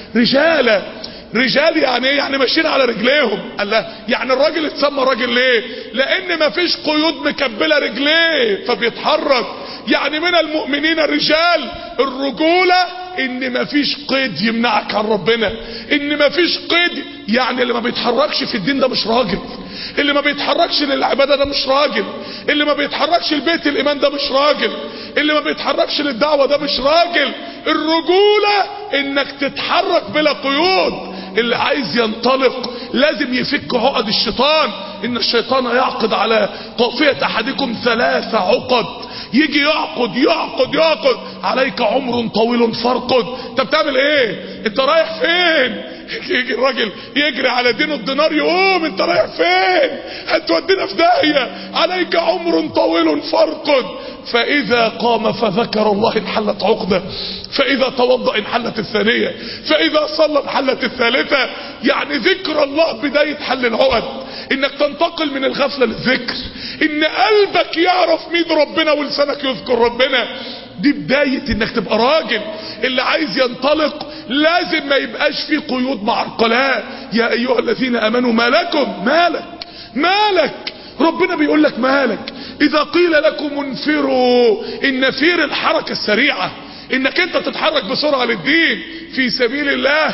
رجالا رجال يعني ايه يعني ماشيين على رجليهم قال لا يعني الراجل اتسمى راجل ليه لان مفيش قيود مكبله رجليه فبيتحرك يعني من المؤمنين الرجال الرجوله ان مفيش قيد يمنعك عن ربنا ان مفيش قيد يعني اللي ما بيتحركش في الدين ده مش راجل اللي ما بيتحركش للعباده ده مش راجل اللي ما بيتحركش لبيت الايمان ده مش راجل اللي ما بيتحركش للدعوه ده مش راجل الرجوله انك تتحرك بلا قيود اللي عايز ينطلق لازم يفك عقد الشيطان ان الشيطان يعقد على قافية احدكم ثلاث عقد يجي يعقد يعقد يعقد عليك عمر طويل فارقد انت بتعمل ايه انت رايح فين يجي الراجل يجري على دين الدينار يقوم انت رايح فين هتودينا في داهية عليك عمر طويل فارقد فاذا قام فذكر الله انحلت عقده فاذا توضأ انحلت الثانية فاذا صلى انحلت الثالثة يعني ذكر الله بداية حل العقد انك تنتقل من الغفلة للذكر ان قلبك يعرف مين ربنا ولسانك يذكر ربنا دي بداية انك تبقى راجل اللي عايز ينطلق لازم ما يبقاش فيه قيود معرقلات يا ايها الذين امنوا ما لكم مالك مالك ربنا بيقول لك مالك اذا قيل لكم انفروا النفير الحركة السريعة انك انت تتحرك بسرعة للدين في سبيل الله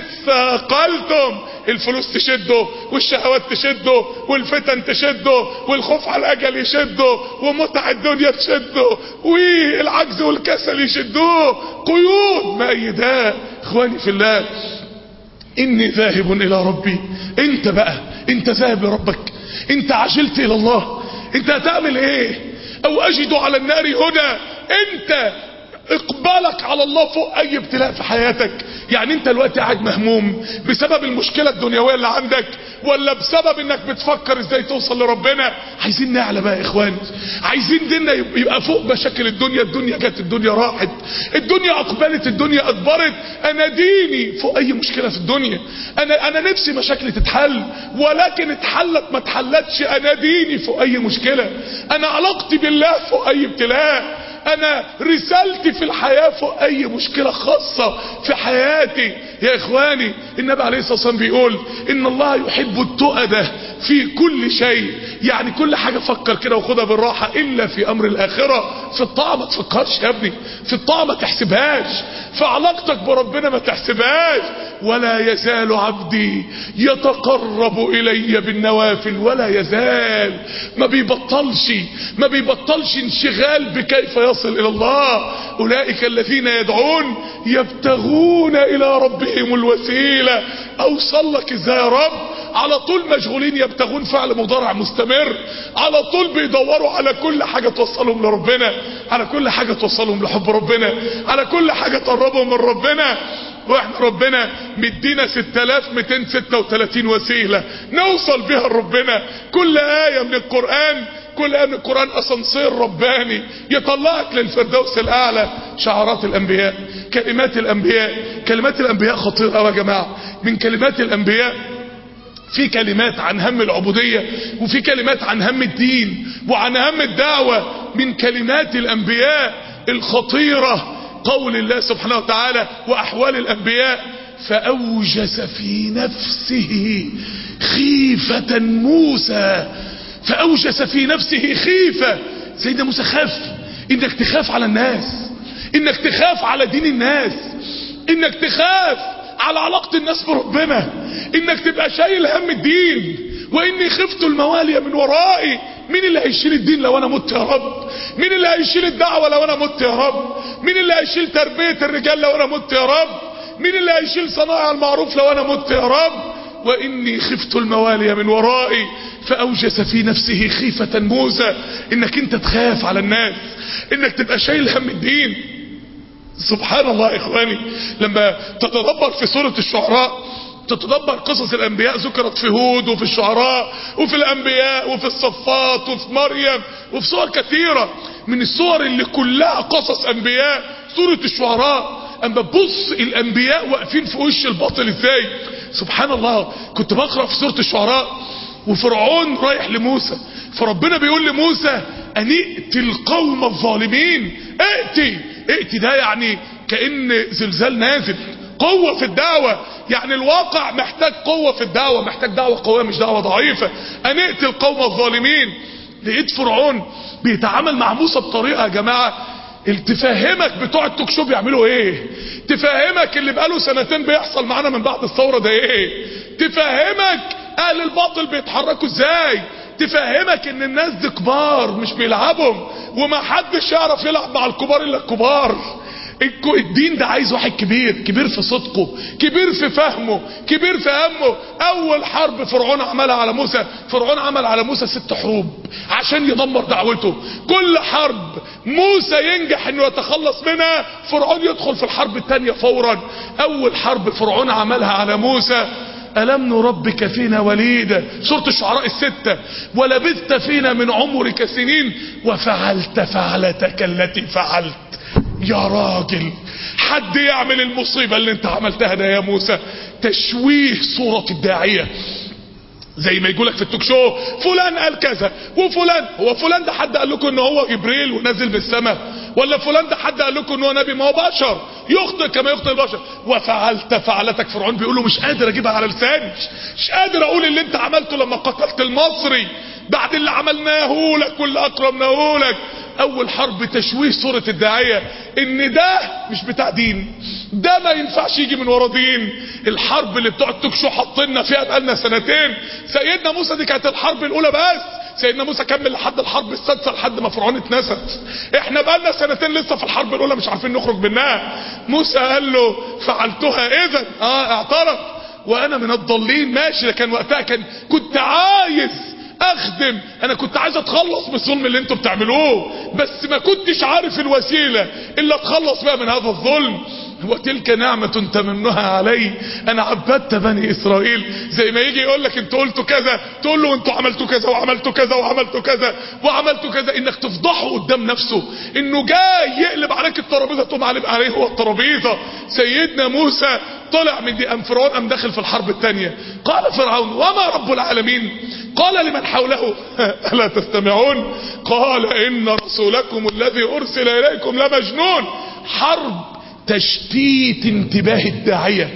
اثقلتم الفلوس تشده والشهوات تشده والفتن تشده والخوف على الاجل يشده ومتع الدنيا تشده والعجز والكسل يشدوه قيود مأيداه اخواني في الله اني ذاهب الى ربي انت بقى انت ذاهب لربك انت عجلت الى الله انت هتعمل ايه او اجد على النار هدى انت اقبالك على الله فوق اي ابتلاء في حياتك يعني انت الوقت قاعد مهموم بسبب المشكلة الدنيوية اللي عندك ولا بسبب انك بتفكر ازاي توصل لربنا عايزين نعلى بقى يا اخواني عايزين ديننا يبقى فوق مشاكل الدنيا الدنيا جت الدنيا راحت الدنيا اقبلت الدنيا ادبرت انا ديني فوق اي مشكلة في الدنيا انا انا نفسي مشاكلي تتحل ولكن اتحلت ما اتحلتش انا ديني فوق اي مشكلة انا علاقتي بالله فوق اي ابتلاء انا رسالتي في الحياة فوق اي مشكلة خاصة في حياتي يا اخواني النبي عليه الصلاة والسلام بيقول ان الله يحب التؤدة في كل شيء يعني كل حاجة فكر كده وخدها بالراحة الا في امر الاخرة في الطاعة ما تفكرش يا ابني في الطاعة ما تحسبهاش في علاقتك بربنا ما تحسبهاش ولا يزال عبدي يتقرب الي بالنوافل ولا يزال ما بيبطلش ما بيبطلش انشغال بكيف يصل الى الله اولئك الذين يدعون يبتغون الى ربهم الوسيلة اوصل لك ازاي يا رب على طول مشغولين يبتغون فعل مضارع مستمر على طول بيدوروا على كل حاجة توصلهم لربنا على كل حاجة توصلهم لحب ربنا على كل حاجة تقربهم من ربنا واحنا ربنا مدينا 6236 وسيلة نوصل بها لربنا كل آية من القرآن كل آية من القرآن أسانسير رباني يطلعك للفردوس الأعلى شعارات الأنبياء كلمات الأنبياء كلمات الأنبياء خطيرة يا جماعة من كلمات الأنبياء في كلمات عن هم العبودية وفي كلمات عن هم الدين وعن هم الدعوة من كلمات الأنبياء الخطيرة قول الله سبحانه وتعالى وأحوال الأنبياء فأوجس في نفسه خيفة موسى فأوجس في نفسه خيفة سيدنا موسى خاف إنك تخاف على الناس إنك تخاف على دين الناس إنك تخاف على علاقة الناس بربنا انك تبقى شايل هم الدين واني خفت الموالي من ورائي مين اللي هيشيل الدين لو انا مت يا رب مين اللي هيشيل الدعوة لو انا مت يا رب مين اللي هيشيل تربية الرجال لو انا مت يا رب مين اللي هيشيل صنائع المعروف لو انا مت يا رب واني خفت الموالي من ورائي فاوجس في نفسه خيفة موسى انك انت تخاف على الناس انك تبقى شايل هم الدين سبحان الله يا اخواني لما تتدبر في سورة الشعراء تتدبر قصص الانبياء ذكرت في هود وفي الشعراء وفي الانبياء وفي الصفات وفي مريم وفي صور كثيرة من الصور اللي كلها قصص انبياء سورة الشعراء اما تبص الانبياء واقفين في وش الباطل ازاي سبحان الله كنت بقرأ في سورة الشعراء وفرعون رايح لموسى فربنا بيقول لموسى ان ائت القوم الظالمين ائتي ائتي ده يعني كأن زلزال نازل قوة في الدعوة يعني الواقع محتاج قوة في الدعوة محتاج دعوة قوية مش دعوة ضعيفة ان ائت القوم الظالمين لقيت فرعون بيتعامل مع موسى بطريقة يا جماعة تفهمك بتوع التوك شو بيعملوا ايه تفهمك اللي بقاله سنتين بيحصل معانا من بعد الثورة ده ايه تفهمك اهل الباطل بيتحركوا ازاي تفهمك ان الناس دي كبار مش بيلعبهم وما حدش يعرف يلعب مع الكبار الا الكبار الدين ده عايز واحد كبير كبير في صدقه كبير في فهمه كبير في همه اول حرب فرعون عملها على موسى فرعون عمل على موسى ست حروب عشان يدمر دعوته كل حرب موسى ينجح انه يتخلص منها فرعون يدخل في الحرب التانية فورا اول حرب فرعون عملها على موسى ألم نربك فينا وليدا سورة الشعراء الستة ولبثت فينا من عمرك سنين وفعلت فعلتك التي فعلت يا راجل حد يعمل المصيبة اللي انت عملتها ده يا موسى تشويه صورة الداعية زي ما يقولك في التوك شو فلان قال كذا وفلان هو فلان ده حد قال لكم ان هو جبريل ونازل من السماء ولا فلان ده حد قال لكم ان هو نبي ما هو بشر يخطئ كما يخطئ البشر وفعلت فعلتك فرعون بيقول له مش قادر اجيبها على لساني مش قادر اقول اللي انت عملته لما قتلت المصري بعد اللي عملناه لك واللي اكرمناه لك اول حرب تشويه صورة الداعية ان ده مش بتاع دين ده ما ينفعش يجي من ورا دين الحرب اللي بتوع التوكشو حاطيننا فيها بقالنا سنتين سيدنا موسى دي كانت الحرب الاولى بس سيدنا موسى كمل لحد الحرب السادسة لحد ما فرعون اتنست احنا بقالنا سنتين لسه في الحرب الاولى مش عارفين نخرج منها موسى قال له فعلتها اذا اه اعترف وانا من الضالين ماشي لكن وقتها كان كنت عايز اخدم انا كنت عايز اتخلص من الظلم اللي انتوا بتعملوه بس ما كنتش عارف الوسيلة اللي اتخلص بقى من هذا الظلم وتلك نعمة تمنها علي انا عبدت بني اسرائيل زي ما يجي يقول لك انتوا قلتوا كذا تقول له انتوا عملتوا كذا وعملتوا كذا وعملتوا كذا وعملتوا كذا انك تفضحه قدام نفسه انه جاي يقلب عليك الترابيزه تقوم قلب عليه هو الترابيزه سيدنا موسى طلع من دي ام فرعون ام داخل في الحرب الثانيه قال فرعون وما رب العالمين قال لمن حوله الا تستمعون قال ان رسولكم الذي ارسل اليكم لمجنون حرب تشتيت انتباه الداعيه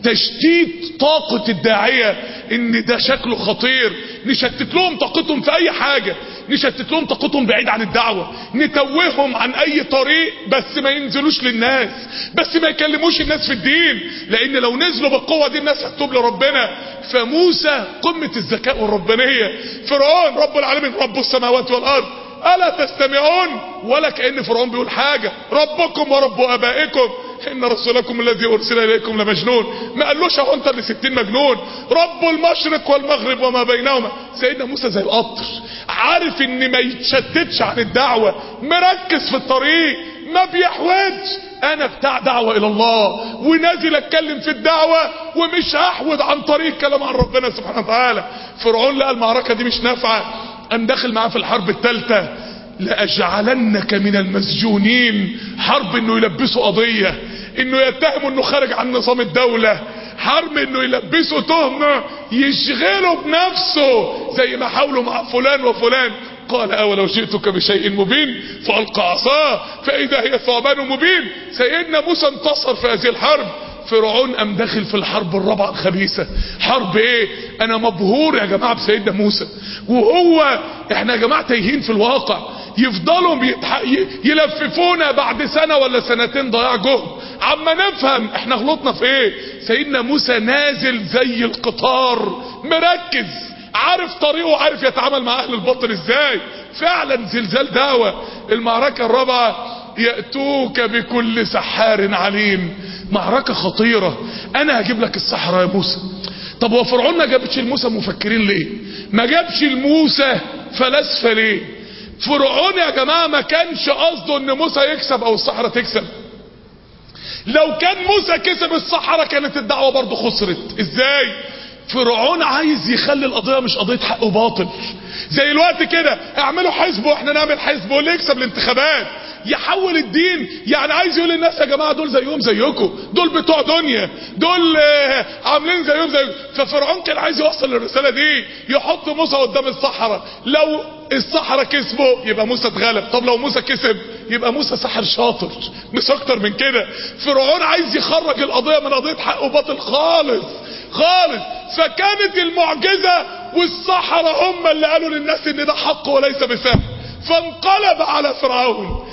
تشتيت طاقة الداعية ان ده شكله خطير نشتت لهم طاقتهم في اي حاجة نشتت لهم طاقتهم بعيد عن الدعوة نتوههم عن اي طريق بس ما ينزلوش للناس بس ما يكلموش الناس في الدين لان لو نزلوا بالقوة دي الناس هتتوب لربنا فموسى قمة الذكاء والربانية فرعون رب العالمين رب السماوات والارض الا تستمعون ولا كأن فرعون بيقول حاجة ربكم ورب ابائكم ان رسولكم الذي ارسل اليكم لمجنون ما قالوش اهو انت اللي ستين مجنون رب المشرق والمغرب وما بينهما سيدنا موسى زي القطر عارف ان ما يتشتتش عن الدعوة مركز في الطريق ما بيحوج انا بتاع دعوة الى الله ونازل اتكلم في الدعوة ومش هحود عن طريق كلام عن ربنا سبحانه وتعالى فرعون لقى المعركة دي مش نافعة قام داخل معاه في الحرب الثالثة لأجعلنك من المسجونين حرب انه يلبسه قضية انه يتهم انه خارج عن نظام الدولة حرب انه يلبسه تهمة يشغله بنفسه زي ما حاولوا مع فلان وفلان قال اولو جئتك بشيء مبين فالقى عصاه فاذا هي ثعبان مبين سيدنا موسى انتصر في هذه الحرب فرعون قام داخل في الحرب الرابعه الخبيثه حرب ايه انا مبهور يا جماعه بسيدنا موسى وهو احنا يا جماعه تايهين في الواقع يفضلوا بيتح... يلففونا بعد سنه ولا سنتين ضياع جهد عما نفهم احنا غلطنا في ايه سيدنا موسى نازل زي القطار مركز عارف طريقه عارف يتعامل مع اهل الباطل ازاي فعلا زلزال دعوه المعركه الرابعه يأتوك بكل سحار عليم معركة خطيرة انا هجيب لك الصحراء يا موسى طب هو فرعون ما جابش الموسى مفكرين ليه ما جابش الموسى فلاسفه ليه فرعون يا جماعة ما كانش قصده ان موسى يكسب او الصحراء تكسب لو كان موسى كسب الصحراء كانت الدعوة برضه خسرت ازاي فرعون عايز يخلي القضية مش قضية حق وباطل زي الوقت كده اعملوا حزب واحنا نعمل حزب واللي يكسب الانتخابات يحول الدين يعني عايز يقول للناس يا جماعة دول زيهم زيكم دول بتوع دنيا دول آه عاملين زيهم زيكم ففرعون كان عايز يوصل الرسالة دي يحط موسى قدام الصحراء لو الصحراء كسبوا يبقى موسى اتغلب طب لو موسى كسب يبقى موسى ساحر شاطر مش اكتر من كده فرعون عايز يخرج القضية من قضية حق وباطل خالص خالص فكانت المعجزة والسحرة هم اللي قالوا للناس ان ده حق وليس بسهل فانقلب على فرعون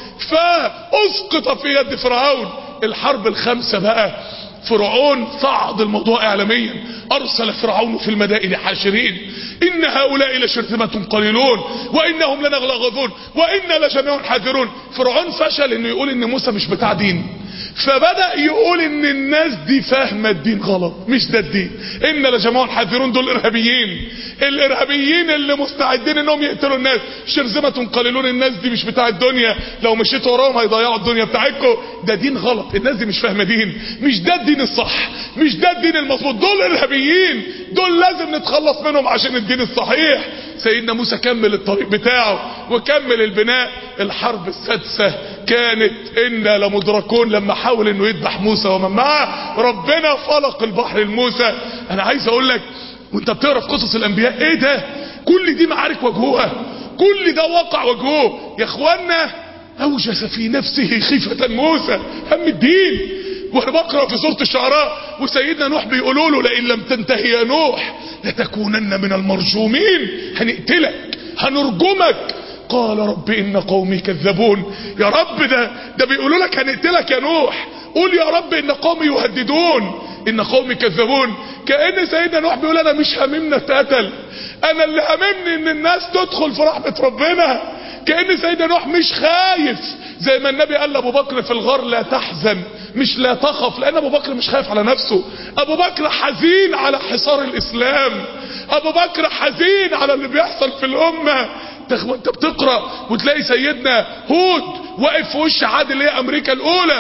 فاسقط في يد فرعون الحرب الخامسة بقى فرعون صعد الموضوع اعلاميا ارسل فرعون في المدائن حاشرين ان هؤلاء لشرذمة قليلون وانهم لنا لغاظون وانا لجميع حاذرون فرعون فشل انه يقول ان موسى مش بتاع دين فبدأ يقول ان الناس دي فاهمة الدين غلط مش ده الدين ان لجماعة حاذرون دول ارهابيين الارهابيين اللي مستعدين انهم يقتلوا الناس شرذمة قليلون الناس دي مش بتاع الدنيا لو مشيت وراهم هيضيعوا الدنيا بتاعتكم ده دين غلط الناس دي مش فاهمة دين مش ده الدين الصح مش ده الدين المظبوط دول ارهابيين دول لازم نتخلص منهم عشان الدين الصحيح سيدنا موسى كمل الطريق بتاعه وكمل البناء الحرب السادسة كانت إنا لمدركون لما حاول انه يذبح موسى ومن معه ربنا فلق البحر لموسى انا عايز اقول لك وانت بتقرا في قصص الانبياء ايه ده كل دي معارك واجهوها كل ده واقع واجهوه يا اخوانا اوجس في نفسه خيفة موسى هم الدين وانا بقرا في سوره الشعراء وسيدنا نوح بيقولوا له لئن لم تنتهي يا نوح لتكونن من المرجومين هنقتلك هنرجمك قال رب ان قومي كذبون يا رب ده ده بيقولوا لك هنقتلك يا نوح قول يا رب ان قومي يهددون ان قومي كذبون كأن سيدنا نوح بيقول انا مش هممنا اتقتل انا اللي هممني ان الناس تدخل في رحمة ربنا كأن سيدنا نوح مش خايف زي ما النبي قال لابو بكر في الغار لا تحزن مش لا تخف لان ابو بكر مش خايف على نفسه ابو بكر حزين على حصار الاسلام ابو بكر حزين على اللي بيحصل في الامة انت بتقرأ وتلاقي سيدنا هود واقف في وش عاد اللي هي امريكا الاولى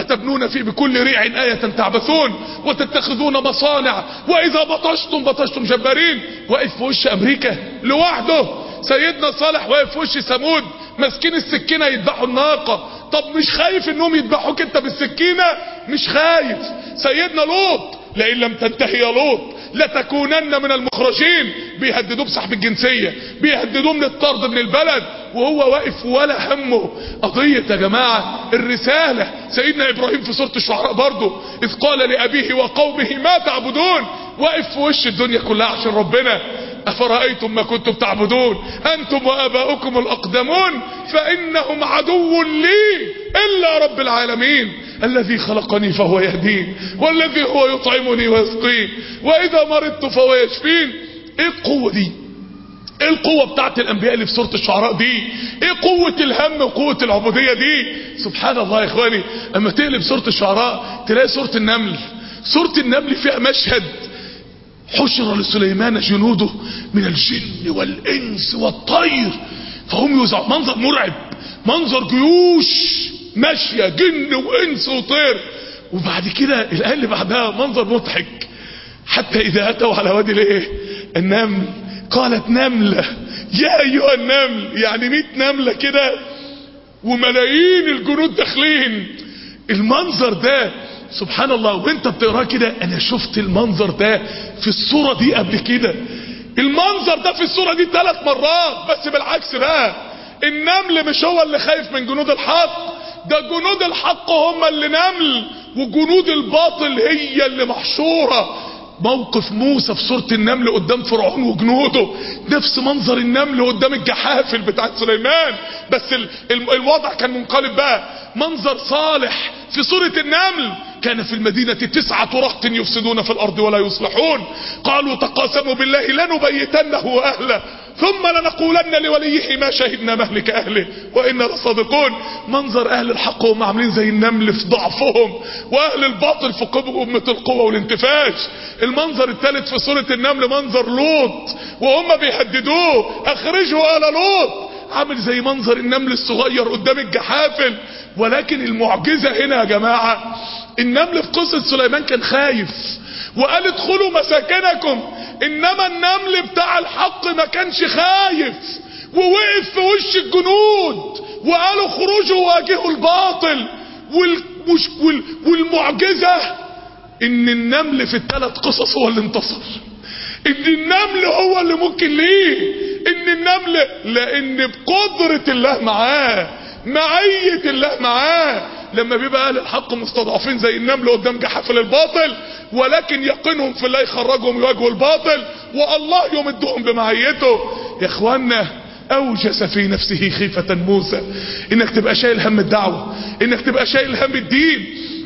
أتبنون في بكل ريع آية تعبثون وتتخذون مصانع وإذا بطشتم بطشتم جبارين واقف في وش أمريكا لوحده سيدنا صالح واقف في وش ثمود ماسكين السكينة يذبحوا الناقة طب مش خايف انهم يذبحوك انت بالسكينة مش خايف سيدنا لوط لئن لم تنتهي يا لوط لتكونن من المخرجين بيهددوه بسحب الجنسية بيهددوه من الطرد من البلد وهو واقف ولا همه قضية يا جماعة الرسالة سيدنا ابراهيم في سورة الشعراء برضه اذ قال لابيه وقومه ما تعبدون واقف في وش الدنيا كلها عشان ربنا افرأيتم ما كنتم تعبدون انتم واباؤكم الاقدمون فانهم عدو لي الا رب العالمين الذي خلقني فهو يهدين والذي هو يطعمني ويسقين واذا مرضت فهو يشفين ايه القوة دي ايه القوة بتاعت الانبياء اللي في سورة الشعراء دي ايه قوة الهم وقوة العبودية دي سبحان الله يا اخواني اما تقلب سورة الشعراء تلاقي سورة النمل سورة النمل فيها مشهد حشر لسليمان جنوده من الجن والانس والطير فهم يوزعون منظر مرعب منظر جيوش ماشية جن وانس وطير وبعد كده الايه اللي بعدها منظر مضحك حتى اذا اتوا على وادي الايه النمل قالت نملة يا ايها النمل يعني 100 نملة كده وملايين الجنود داخلين المنظر ده سبحان الله وانت بتقراه كده انا شفت المنظر ده في الصورة دي قبل كده المنظر ده في الصورة دي ثلاث مرات بس بالعكس بقى النمل مش هو اللي خايف من جنود الحق ده جنود الحق هم اللي نمل وجنود الباطل هي اللي محشورة موقف موسى في سورة النمل قدام فرعون وجنوده نفس منظر النمل قدام الجحافل بتاعت سليمان بس ال ال الوضع كان منقلب بقى منظر صالح في سورة النمل كان في المدينة تسعة رهط يفسدون في الأرض ولا يصلحون قالوا تقاسموا بالله لنبيتنه وأهله ثم لنقولن لوليه ما شهدنا مهلك أهله وإنا لصادقون منظر أهل الحق هم عاملين زي النمل في ضعفهم وأهل الباطل في قمة القوة والانتفاش المنظر الثالث في سورة النمل منظر لوط وهم بيهددوه اخرجوا آل لوط عامل زي منظر النمل الصغير قدام الجحافل ولكن المعجزة هنا يا جماعة النمل في قصة سليمان كان خايف وقال ادخلوا مساكنكم انما النمل بتاع الحق ما كانش خايف ووقف في وش الجنود وقالوا خرجوا واجهوا الباطل والمش وال والمعجزة ان النمل في الثلاث قصص هو اللي انتصر ان النمل هو اللي ممكن ليه ان النمل لان بقدرة الله معاه معية الله معاه لما بيبقى اهل الحق مستضعفين زي النمل قدام جحافل الباطل ولكن يقينهم في الله يخرجهم يواجهوا الباطل والله يمدهم بمعيته يا اخوانا اوجس في نفسه خيفة موسى انك تبقى شايل هم الدعوة انك تبقى شايل هم الدين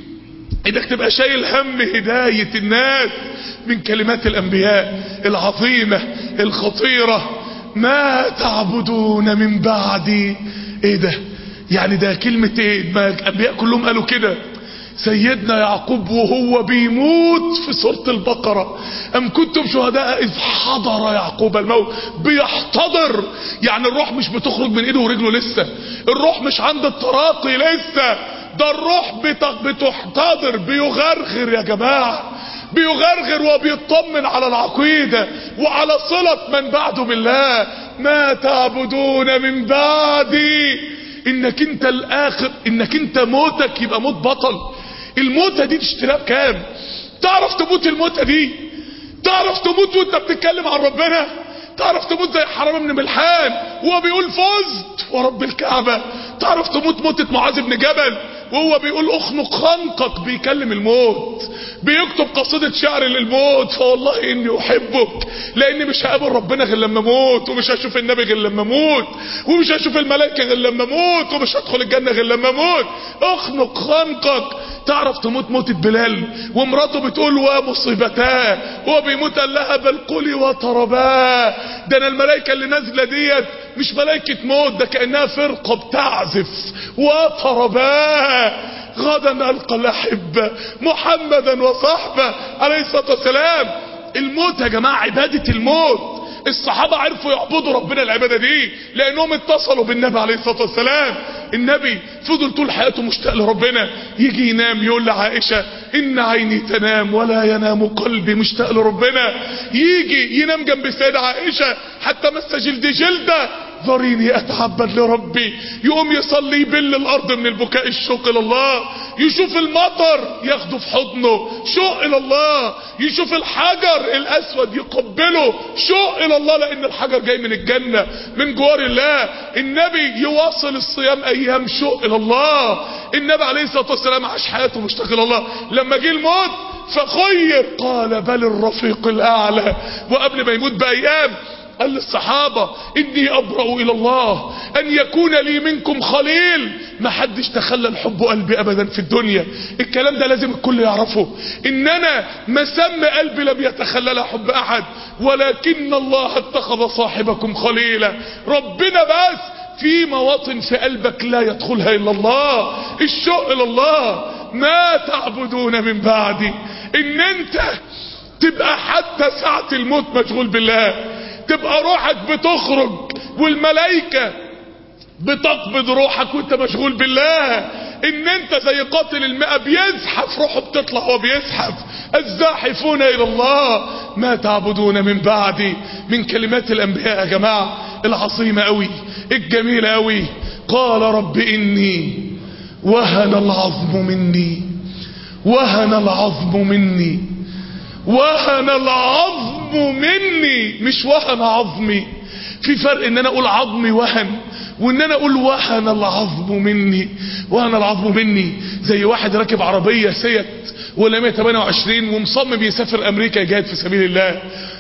انك تبقى شايل هم هداية الناس من كلمات الانبياء العظيمة الخطيرة ما تعبدون من بعدي ايه ده يعني ده كلمة ايه ما الانبياء كلهم قالوا كده سيدنا يعقوب وهو بيموت في سورة البقرة ام كنتم شهداء اذ حضر يعقوب الموت بيحتضر يعني الروح مش بتخرج من ايده ورجله لسه الروح مش عند التراقي لسه ده الروح بتحتضر بيغرغر يا جماعة بيغرغر وبيطمن على العقيدة وعلى صلة من بعده بالله ما تعبدون من بعدي انك انت الاخر انك انت موتك يبقى موت بطل الموتة دي تشتريها بكام تعرف تموت الموتة دي تعرف تموت وانت بتتكلم عن ربنا تعرف تموت زي حرام بن ملحان وهو بيقول فزت ورب الكعبة تعرف تموت موتة معاذ بن جبل وهو بيقول اخنق خنقك بيكلم الموت بيكتب قصيدة شعر للموت فوالله اني احبك لاني مش هقابل ربنا غير لما اموت ومش هشوف النبي غير لما اموت ومش هشوف الملائكة غير لما اموت ومش هدخل الجنة غير لما اموت اخنق خنقك تعرف تموت موتة بلال ومراته بتقول ومصيبتاه وهو بيموت قال لها بل قولي وطرباه ده انا الملائكة اللي نازلة ديت مش ملائكة موت ده كأنها فرقة بتعزف وطرباه غدا ألقى الأحبة محمدا وصحبه عليه الصلاة والسلام الموت يا جماعة عبادة الموت الصحابة عرفوا يعبدوا ربنا العبادة دي لأنهم اتصلوا بالنبي عليه الصلاة والسلام النبي فضل طول حياته مشتاق لربنا يجي ينام يقول لعائشة ان عيني تنام ولا ينام قلبي مشتاق لربنا يجي ينام جنب السيدة عائشة حتى مس جلدي جلدة ذريني اتعبد لربي يقوم يصلي يبل الارض من البكاء الشوق الى الله يشوف المطر ياخده في حضنه شوق الى الله يشوف الحجر الاسود يقبله شوق الى الله لان الحجر جاي من الجنة من جوار الله النبي يواصل الصيام ايام شوق الى الله النبي عليه الصلاة والسلام عاش حياته مشتاق الى الله لما جه الموت فخير قال بل الرفيق الاعلى وقبل ما يموت بايام قال للصحابة اني ابرأ الى الله ان يكون لي منكم خليل ما حدش تخلى الحب قلبي ابدا في الدنيا الكلام ده لازم الكل يعرفه ان انا مسم قلبي لم يتخلى حب احد ولكن الله اتخذ صاحبكم خليلا ربنا بس في مواطن في قلبك لا يدخلها الا الله الشوق الى الله ما تعبدون من بعدي ان انت تبقى حتى ساعة الموت مشغول بالله تبقى روحك بتخرج والملائكة بتقبض روحك وانت مشغول بالله ان انت زي قاتل المئة بيزحف روحه بتطلع وبيزحف الزاحفون الى الله ما تعبدون من بعدي من كلمات الانبياء يا جماعة العظيمة قوي الجميلة قوي قال رب اني وهن العظم مني وهن العظم مني وهن العظم مني مش وهن عظمي في فرق ان انا اقول عظمي وهن وان انا اقول وهن العظم مني وهن العظم مني زي واحد راكب عربية سيت ولا 128 ومصمم يسافر امريكا يجاهد في سبيل الله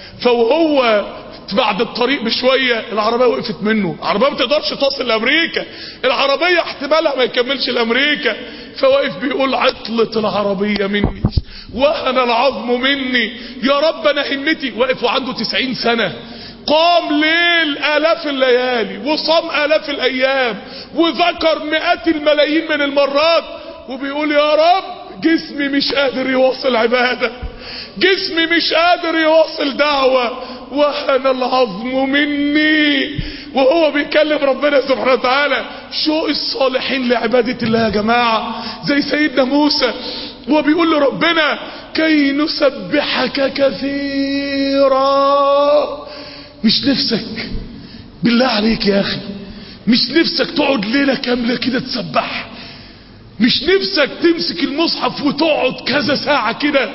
فوهو بعد الطريق بشوية العربية وقفت منه العربية ما تقدرش توصل لامريكا العربية احتمالها ما يكملش لامريكا فواقف بيقول عطلة العربية مني وهن العظم مني يا رب انا همتي واقف وعنده تسعين سنة قام ليل الاف الليالي وصام الاف الايام وذكر مئات الملايين من المرات وبيقول يا رب جسمي مش قادر يواصل عبادة جسمي مش قادر يواصل دعوة وهن العظم مني وهو بيكلم ربنا سبحانه وتعالى شوق الصالحين لعبادة الله يا جماعة زي سيدنا موسى وبيقول لربنا كي نسبحك كثيرا مش نفسك بالله عليك يا اخي مش نفسك تقعد ليلة كاملة كده تسبح مش نفسك تمسك المصحف وتقعد كذا ساعة كده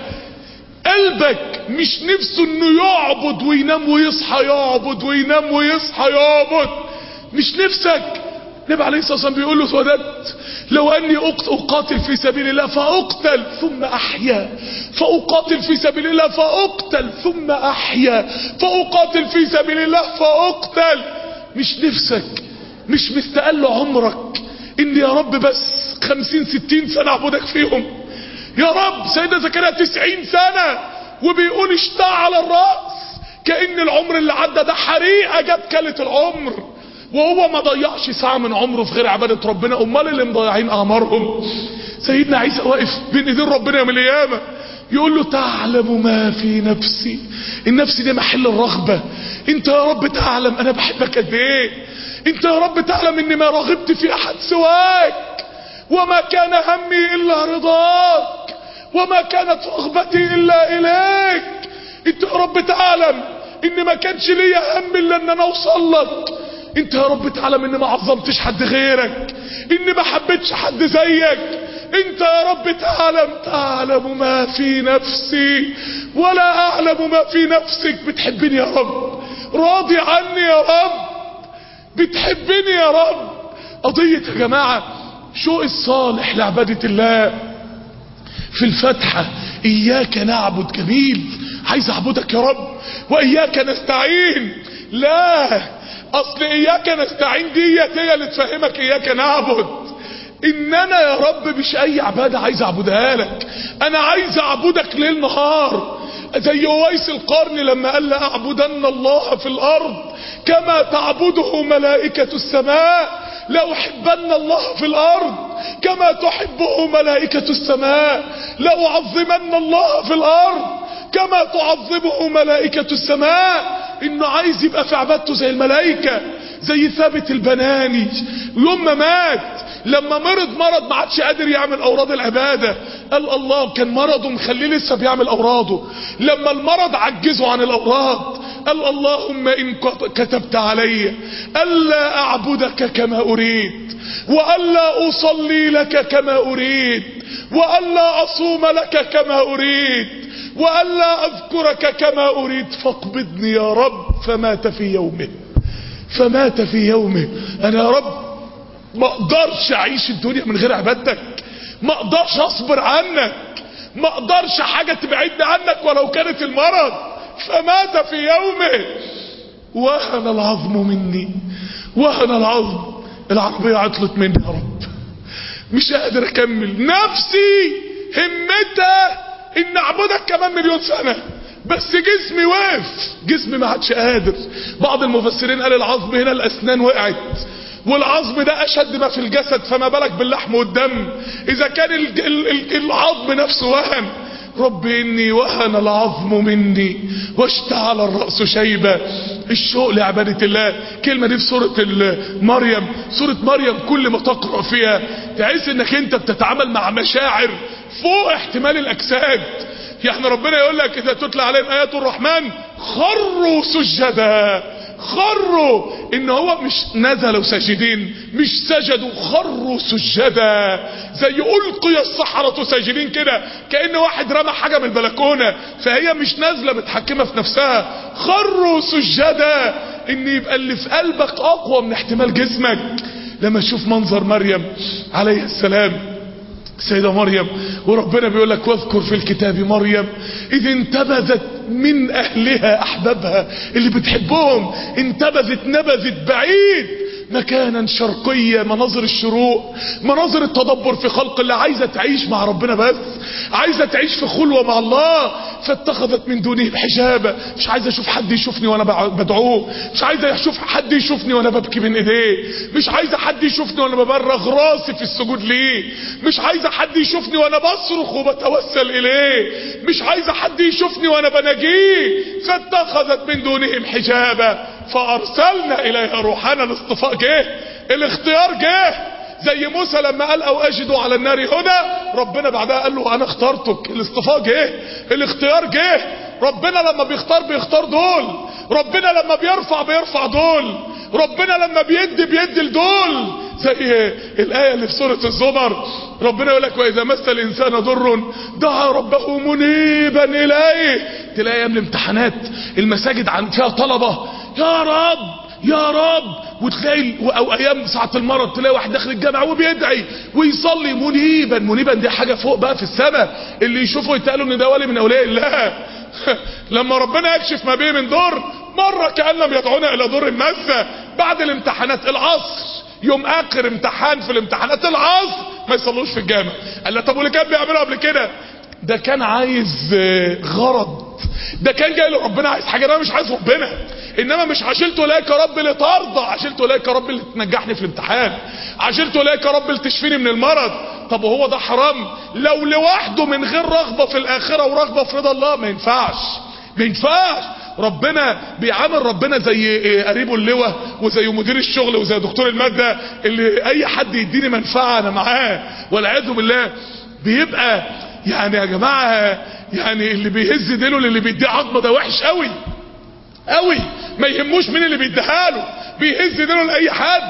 قلبك مش نفسه انه يعبد وينام ويصحى يعبد وينام ويصحى يعبد مش نفسك النبي عليه الصلاة والسلام بيقول له سودت لو اني اقاتل في سبيل الله فاقتل ثم احيا فاقاتل في سبيل الله فاقتل ثم احيا فاقاتل في سبيل الله فاقتل مش نفسك مش مستقل عمرك ان يا رب بس خمسين ستين سنة اعبدك فيهم يا رب سيدنا زكريا تسعين سنة وبيقول اشتعل الرأس كأن العمر اللي عدى ده حريقة جت كلت العمر وهو ما ضيعش ساعة من عمره في غير عبادة ربنا امال اللي مضيعين اعمارهم سيدنا عيسى واقف بين ايدين ربنا يوم القيامة يقول له تعلم ما في نفسي النفس دي محل الرغبة انت يا رب تعلم انا بحبك قد ايه انت يا رب تعلم اني ما رغبت في احد سواك وما كان همي الا رضاك وما كانت رغبتي الا اليك انت يا رب تعلم ان ما كانش ليا هم الا ان انا اوصل لك انت يا رب تعلم ان ما عظمتش حد غيرك ان ما حبيتش حد زيك انت يا رب تعلم تعلم ما في نفسي ولا اعلم ما في نفسك بتحبني يا رب راضي عني يا رب بتحبني يا رب قضية يا جماعة شوق الصالح لعبادة الله في الفتحة اياك نعبد جميل عايز اعبدك يا رب واياك نستعين لا اصل اياك نستعين ديت هي اللي تفهمك اياك نعبد ان انا يا رب مش اي عبادة عايز اعبدها لك انا عايز اعبدك ليل نهار زي ويس القرن لما قال لاعبدن الله في الارض كما تعبده ملائكة السماء لأحبن الله في الأرض كما تحبه ملائكة السماء لأعظمن الله في الأرض كما تعظمه ملائكة السماء إنه عايز يبقى في عبادته زي الملائكة زي ثابت البناني يوم ما مات لما مرض مرض ما عادش قادر يعمل اوراد العبادة قال الله كان مرضه مخليه لسه بيعمل اوراده لما المرض عجزه عن الاوراد قال اللهم ان كتبت علي الا اعبدك كما اريد والا اصلي لك كما اريد والا اصوم لك كما اريد والا اذكرك كما اريد فاقبضني يا رب فمات في يومه فمات في يومه انا يا رب ما اقدرش اعيش الدنيا من غير عبادتك ما اقدرش اصبر عنك ما اقدرش حاجة تبعدني عنك ولو كانت المرض فمات في يومه وهن العظم مني وهن العظم العربية عطلت مني يا رب مش قادر اكمل نفسي همتها ان اعبدك كمان مليون سنة بس جسمي وقف جسمي ما عادش قادر بعض المفسرين قال العظم هنا الاسنان وقعت والعظم ده اشد ما في الجسد فما بالك باللحم والدم اذا كان ال ال ال العظم نفسه وهن رب اني وهن العظم مني واشتعل الرأس شيبة الشوق لعبادة الله كلمة دي في سورة مريم سورة مريم كل ما تقرأ فيها تحس انك انت بتتعامل مع مشاعر فوق احتمال الاجساد يعني ربنا يقول لك اذا تتلى عليهم ايات الرحمن خروا سجدا خروا ان هو مش نزلوا ساجدين مش سجدوا خروا سجدا زي القي السحرة ساجدين كده كأن واحد رمى حاجة من البلكونة فهي مش نازلة متحكمة في نفسها خروا سجدا ان يبقى اللي في قلبك اقوى من احتمال جسمك لما تشوف منظر مريم عليه السلام سيدة مريم وربنا بيقول لك واذكر في الكتاب مريم اذ انتبذت من اهلها احبابها اللي بتحبهم انتبذت نبذت بعيد مكانا شرقية مناظر الشروق مناظر التدبر في خلق الله عايزة تعيش مع ربنا بس عايزة تعيش في خلوة مع الله فاتخذت من دونه حجابا مش عايزة اشوف حد يشوفني وانا بدعوه مش عايزة اشوف حد يشوفني وانا ببكي من ايديه مش عايزة حد يشوفني وانا ببرغ راسي في السجود ليه مش عايزة حد يشوفني وانا بصرخ وبتوسل اليه مش عايزة حد يشوفني وانا بناجيه فاتخذت من دونهم حجابا فارسلنا اليها روحنا الاصطفاء جه الاختيار جه زي موسى لما قال او اجدوا على النار هدى ربنا بعدها قال له انا اخترتك الاصطفاء جه الاختيار جه ربنا لما بيختار بيختار دول ربنا لما بيرفع بيرفع دول ربنا لما بيدي بيدي لدول زي الآية اللي في سورة الزمر ربنا يقول لك وإذا مس الإنسان ضر دعا ربه منيبا إليه تلاقي أيام الامتحانات المساجد عن فيها طلبة يا رب يا رب وتلاقي او ايام ساعة المرض تلاقي واحد داخل الجامع وبيدعي ويصلي منيبا منيبا دي حاجة فوق بقى في السماء اللي يشوفه يتقالوا ان ده ولي من اولياء الله لما ربنا يكشف ما بيه من دور مرة كأن لم يدعونا الى دور المسة بعد الامتحانات العصر يوم اخر امتحان في الامتحانات العصر ما يصلوش في الجامع قال له طب واللي كان بيعمله قبل كده ده كان عايز غرض ده كان جاي لربنا عايز حاجة انا مش عايز ربنا انما مش عشلت اليك يا رب لترضى عشلت اليك يا رب اللي تنجحني في الامتحان عشلت اليك يا رب اللي تشفيني من المرض طب وهو ده حرام لو لوحده من غير رغبة في الاخرة ورغبة في رضا الله ما ينفعش ما ينفعش ربنا بيعامل ربنا زي قريبه اللواء وزي مدير الشغل وزي دكتور المادة اللي اي حد يديني منفعة انا معاه والعياذ بالله بيبقى يعني يا جماعة يعني اللي بيهز ديله اللي بيديه عظمة ده وحش قوي قوي ما يهموش مين اللي بيديها له بيهز ديله لاي حد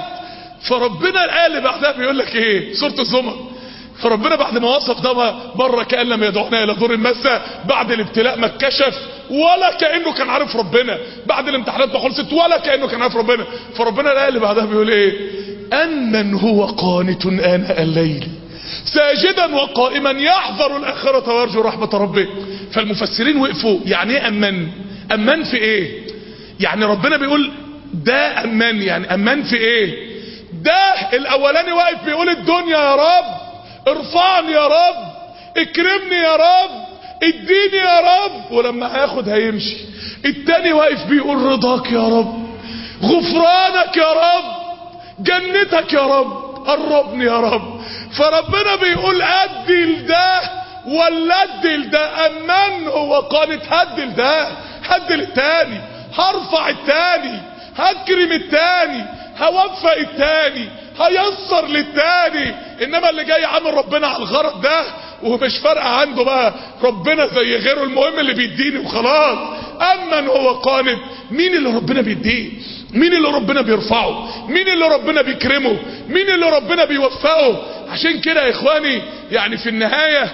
فربنا الآية اللي بعدها بيقول لك ايه سورة الزمر فربنا بعد ما وصف ده بره كأن لم يدعونا الى دور المسة بعد الابتلاء ما اتكشف ولا كأنه كان عارف ربنا بعد الامتحانات ما خلصت ولا كأنه كان عارف ربنا فربنا الآية اللي بعدها بيقول ايه أمن هو قانت آناء الليل ساجدا وقائما يحذر الآخرة ويرجو رحمة ربه فالمفسرين وقفوا يعني ايه أمن أمن في ايه يعني ربنا بيقول ده أمان يعني أمان في ايه ده الاولاني واقف بيقول الدنيا يا رب ارفعني يا رب اكرمني يا رب اديني يا رب ولما هياخد هيمشي التاني واقف بيقول رضاك يا رب غفرانك يا رب جنتك يا رب قربني يا رب فربنا بيقول ادي لده ولا ادي لده امان هو قالت هدي لده هدي للتاني هرفع التاني هكرم التاني هوفق التاني هيسر للتاني انما اللي جاي عامل ربنا على الغرض ده ومش فارقه عنده بقى ربنا زي غيره المهم اللي بيديني وخلاص اما هو قانت مين اللي ربنا بيديه مين اللي ربنا بيرفعه مين اللي ربنا بيكرمه مين اللي ربنا بيوفقه عشان كده يا اخواني يعني في النهايه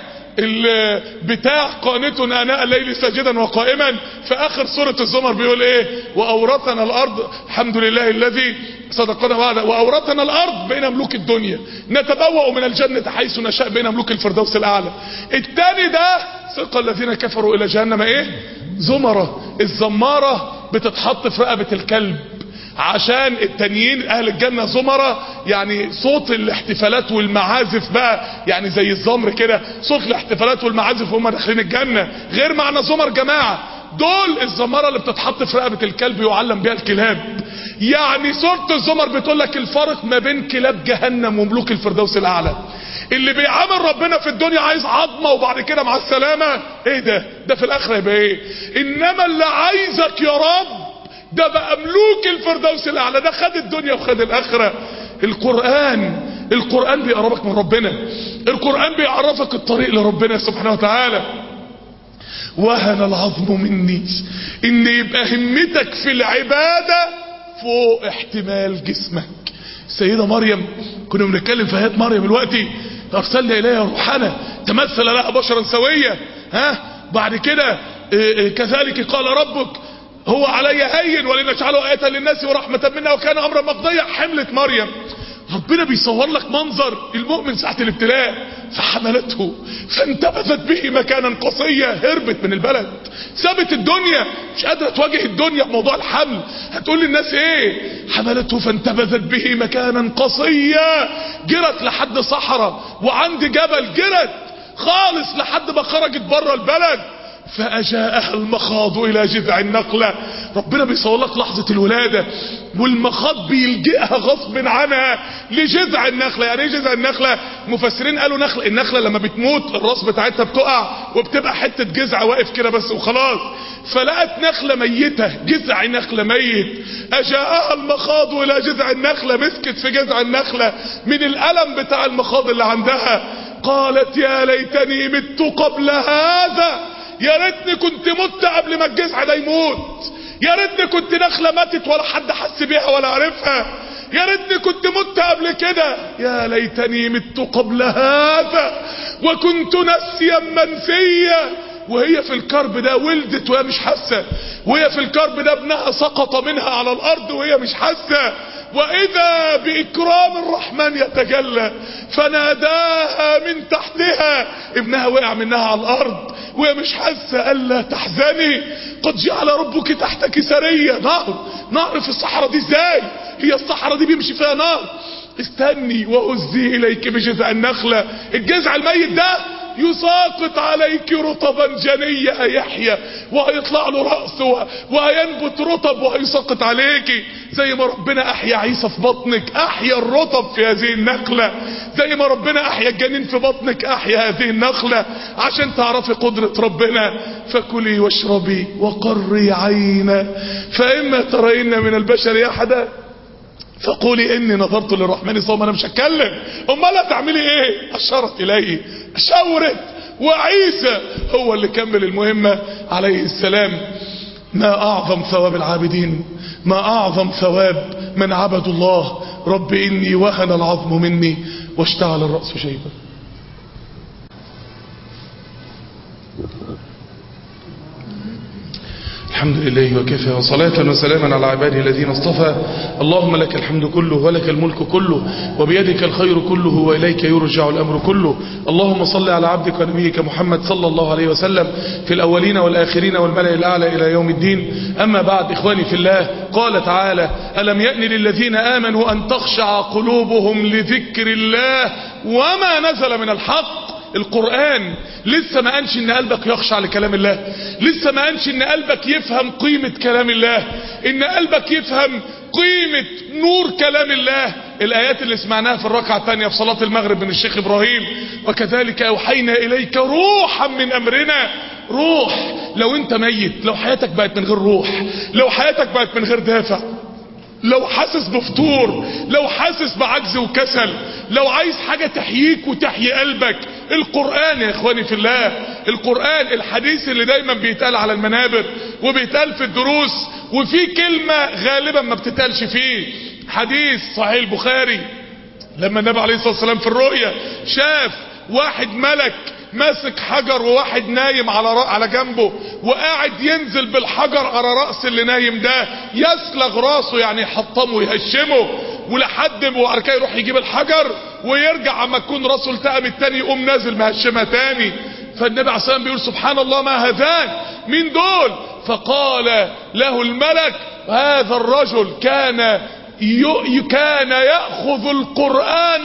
بتاع قانت اناء الليل ساجدا وقائما في اخر سورة الزمر بيقول ايه واورثنا الارض الحمد لله الذي صدقنا وعده واورثنا الارض بين ملوك الدنيا نتبوأ من الجنة حيث نشاء بين ملوك الفردوس الاعلى التاني ده ثق الذين كفروا الى جهنم ايه زمرة الزمارة بتتحط في رقبة الكلب عشان التانيين اهل الجنة زمرة يعني صوت الاحتفالات والمعازف بقى يعني زي الزمر كده صوت الاحتفالات والمعازف وهم داخلين الجنة غير معنى زمر جماعة دول الزمارة اللي بتتحط في رقبة الكلب يعلم بها الكلاب يعني سورة الزمر بتقول لك الفرق ما بين كلاب جهنم وملوك الفردوس الاعلى اللي بيعامل ربنا في الدنيا عايز عظمة وبعد كده مع السلامة ايه ده ده في الاخرة يبقى ايه انما اللي عايزك يا رب ده بقى ملوك الفردوس الاعلى ده خد الدنيا وخد الاخره القران القران بيقربك من ربنا القران بيعرفك الطريق لربنا سبحانه وتعالى وهن العظم مني ان يبقى همتك في العباده فوق احتمال جسمك السيده مريم كنا بنتكلم في ايات مريم دلوقتي ارسلنا اليها روحنا تمثل لها بشرا سويا ها بعد كده كذلك قال ربك هو علي هين ولنجعله آية للناس ورحمة منا وكان أمرا مقضيا حملة مريم ربنا بيصور لك منظر المؤمن ساعة الابتلاء فحملته فانتبذت به مكانا قصيا هربت من البلد سابت الدنيا مش قادرة تواجه الدنيا بموضوع الحمل هتقول للناس ايه حملته فانتبذت به مكانا قصيا جرت لحد صحراء وعند جبل جرت خالص لحد ما خرجت بره البلد فأجاءها المخاض إلى جذع النخلة ربنا بيصور لك لحظة الولادة والمخاض بيلجئها غصب عنها لجذع النخلة يعني ايه جذع النخلة مفسرين قالوا نخلة النخلة لما بتموت الراس بتاعتها بتقع وبتبقى حتة جذع واقف كده بس وخلاص فلقت نخلة ميتة جذع نخلة ميت أجاءها المخاض إلى جذع النخلة مسكت في جذع النخلة من الألم بتاع المخاض اللي عندها قالت يا ليتني مت قبل هذا يا ريتني كنت مت قبل ما الجذع ده يموت يا ريتني كنت نخله ماتت ولا حد حس بيها ولا عرفها يا ريتني كنت مت قبل كده يا ليتني مت قبل هذا وكنت نسيا منسيا وهي في الكرب ده ولدت وهي مش حاسه وهي في الكرب ده ابنها سقط منها على الارض وهي مش حاسه واذا باكرام الرحمن يتجلى فناداها من تحتها ابنها وقع منها على الارض وهي مش حاسه الا تحزني قد جعل ربك تحتك سريه نار نار في الصحراء دي ازاي هي الصحراء دي بيمشي فيها نار استني وأزي إليك بجذع النخلة الجذع الميت ده يساقط عليك رطبا جنيا هيحيا وهيطلع له رأس وهينبت رطب وهيساقط عليك زي ما ربنا أحيا عيسى في بطنك أحيا الرطب في هذه النخلة زي ما ربنا أحيا الجنين في بطنك أحيا هذه النخلة عشان تعرفي قدرة ربنا فكلي واشربي وقري عينا فإما ترين من البشر أحدا فقولي اني نظرت للرحمن صوما انا مش هتكلم امال هتعملي ايه اشارت اليه شاورت وعيسى هو اللي كمل المهمة عليه السلام ما اعظم ثواب العابدين ما اعظم ثواب من عبدوا الله رب اني وهن العظم مني واشتعل الرأس شيبا الحمد لله وكفى وصلاة وسلاما على عباده الذين اصطفى اللهم لك الحمد كله ولك الملك كله وبيدك الخير كله وإليك يرجع الأمر كله اللهم صل على عبدك ونبيك محمد صلى الله عليه وسلم في الأولين والآخرين والملأ الأعلى إلى يوم الدين أما بعد إخواني في الله قال تعالى ألم يأن للذين آمنوا أن تخشع قلوبهم لذكر الله وما نزل من الحق القرآن لسه ما قالش ان قلبك يخشع لكلام الله لسه ما قالش ان قلبك يفهم قيمة كلام الله ان قلبك يفهم قيمة نور كلام الله الايات اللي سمعناها في الركعة الثانية في صلاة المغرب من الشيخ ابراهيم وكذلك اوحينا اليك روحا من امرنا روح لو انت ميت لو حياتك بقت من غير روح لو حياتك بقت من غير دافع لو حاسس بفطور لو حاسس بعجز وكسل لو عايز حاجة تحييك وتحيي قلبك القرآن يا اخواني في الله القرآن الحديث اللي دايما بيتقال على المنابر وبيتقال في الدروس وفي كلمة غالبا ما بتتقالش فيه حديث صحيح البخاري لما النبي عليه الصلاة والسلام في الرؤية شاف واحد ملك ماسك حجر وواحد نايم على رأ... على جنبه وقاعد ينزل بالحجر على رأس اللي نايم ده يسلغ راسه يعني يحطمه ويهشمه ولحد وبعد كده يروح يجيب الحجر ويرجع عما تكون راسه التقم التاني يقوم نازل مهشمها تاني فالنبي عليه الصلاة والسلام بيقول سبحان الله ما هذان مين دول فقال له الملك هذا الرجل كان ي... كان يأخذ القرآن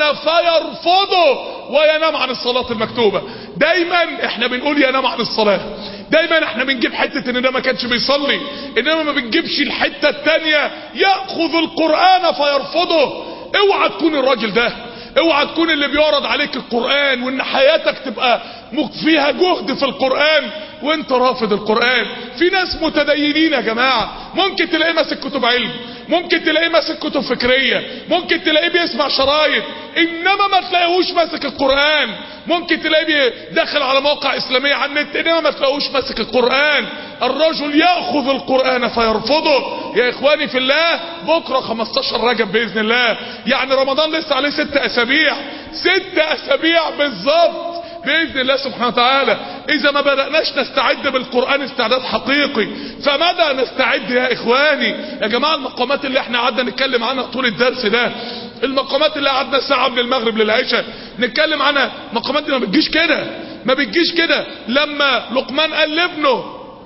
فيرفضه وينام عن الصلاة المكتوبة دايما احنا بنقول ينام عن الصلاة دايما احنا بنجيب حتة ان ده ما كانش بيصلي انما ما بنجيبش الحتة التانية يأخذ القرآن فيرفضه اوعى تكون الراجل ده اوعى تكون اللي بيعرض عليك القرآن وان حياتك تبقى فيها جهد في القرآن وانت رافض القرآن في ناس متدينين يا جماعة ممكن تلاقيه ماسك كتب علم ممكن تلاقيه ماسك كتب فكرية ممكن تلاقيه بيسمع شرايط انما ما تلاقيهوش ماسك القرآن ممكن تلاقيه داخل على موقع اسلامية على النت انما ما تلاقيهوش ماسك القرآن الرجل يأخذ القرآن فيرفضه يا اخواني في الله بكرة 15 رجب بإذن الله يعني رمضان لسه عليه ست اسابيع ست اسابيع بالظبط بإذن الله سبحانه وتعالى إذا ما بدأناش نستعد بالقرآن استعداد حقيقي فماذا نستعد يا إخواني يا جماعة المقامات اللي احنا قعدنا نتكلم عنها طول الدرس ده المقامات اللي قعدنا ساعة من المغرب للعشاء نتكلم عنها مقامات دي ما بتجيش كده ما بتجيش كده لما لقمان قال لابنه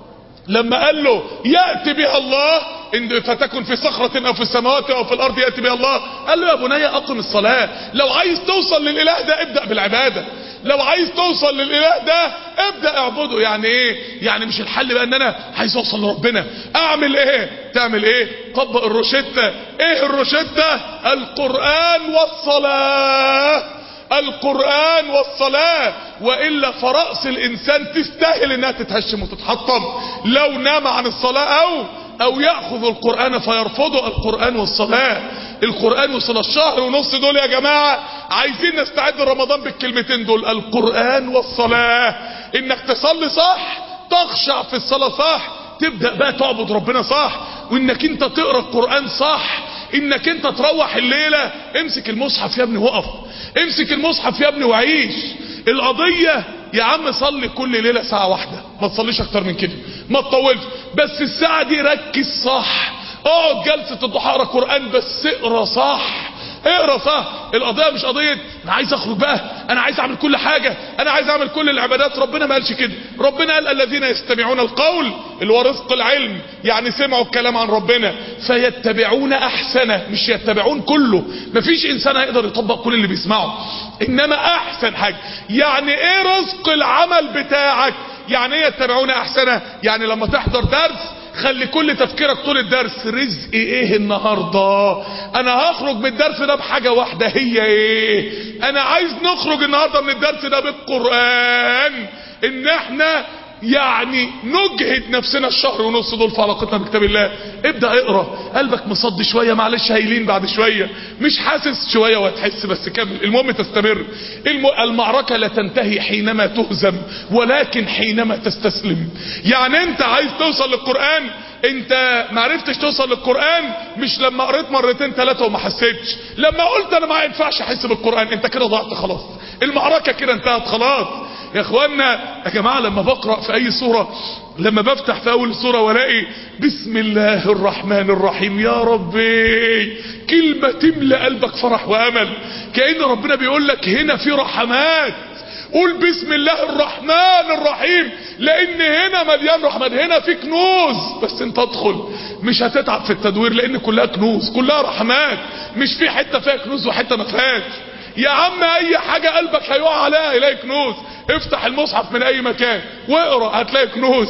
لما قال له يأتي بها الله إن فتكن في صخرة او في السماوات او في الارض يأتي بها الله قال له يا بني اقم الصلاة لو عايز توصل للاله ده ابدأ بالعبادة لو عايز توصل للاله ده ابدأ اعبده يعني ايه يعني مش الحل بقى ان انا عايز اوصل لربنا اعمل ايه تعمل ايه طبق الروشتة ايه الروشتة القرآن والصلاة القرآن والصلاة وإلا فرأس الإنسان تستاهل إنها تتهشم وتتحطم لو نام عن الصلاة أو أو يأخذ القرآن فيرفضه القرآن والصلاة القرآن والصلاة الشهر ونص دول يا جماعة عايزين نستعد رمضان بالكلمتين دول القرآن والصلاة إنك تصلي صح تخشع في الصلاة صح تبدأ بقى تعبد ربنا صح وإنك أنت تقرأ القرآن صح انك انت تروح الليلة امسك المصحف يا ابني وقف امسك المصحف يا ابني وعيش القضية يا عم صلي كل ليلة ساعة واحدة ما تصليش اكتر من كده ما تطولش بس الساعة دي ركز صح اقعد جلسة الضحى اقرا قرآن بس اقرا صح اقرا صح القضيه مش قضيه انا عايز اخرج بقى انا عايز اعمل كل حاجه انا عايز اعمل كل العبادات ربنا ما قالش كده ربنا قال الذين يستمعون القول اللي هو رزق العلم يعني سمعوا الكلام عن ربنا فيتبعون احسنه مش يتبعون كله مفيش انسان هيقدر يطبق كل اللي بيسمعه انما احسن حاجه يعني ايه رزق العمل بتاعك يعني ايه يتبعون احسنه يعني لما تحضر درس خلي كل تفكيرك طول الدرس رزق ايه النهاردة انا هخرج من الدرس ده بحاجة واحدة هي ايه انا عايز نخرج النهاردة من الدرس ده بالقرآن ان احنا يعني نجهد نفسنا الشهر ونص دول في علاقتنا بكتاب الله ابدأ اقرأ قلبك مصدي شوية معلش هايلين بعد شوية مش حاسس شوية وهتحس بس كمل المهم تستمر الم... المعركة لا تنتهي حينما تهزم ولكن حينما تستسلم يعني انت عايز توصل للقرآن انت ما عرفتش توصل للقرآن مش لما قريت مرتين ثلاثة وما حسيتش لما قلت انا ما ينفعش احس بالقرآن انت كده ضعت خلاص المعركة كده انتهت خلاص يا اخوانا يا جماعة لما بقرأ في اي سورة لما بفتح في اول سورة والاقي بسم الله الرحمن الرحيم يا ربي كلمة تملى قلبك فرح وامل كأن ربنا بيقول لك هنا في رحمات قول بسم الله الرحمن الرحيم لان هنا مليان رحمن هنا في كنوز بس انت ادخل مش هتتعب في التدوير لان كلها كنوز كلها رحمات مش في حتة فيها كنوز وحتة ما فيهاش يا عم اي حاجة قلبك هيقع عليها هيلاقي كنوز افتح المصحف من اي مكان واقرا هتلاقي كنوز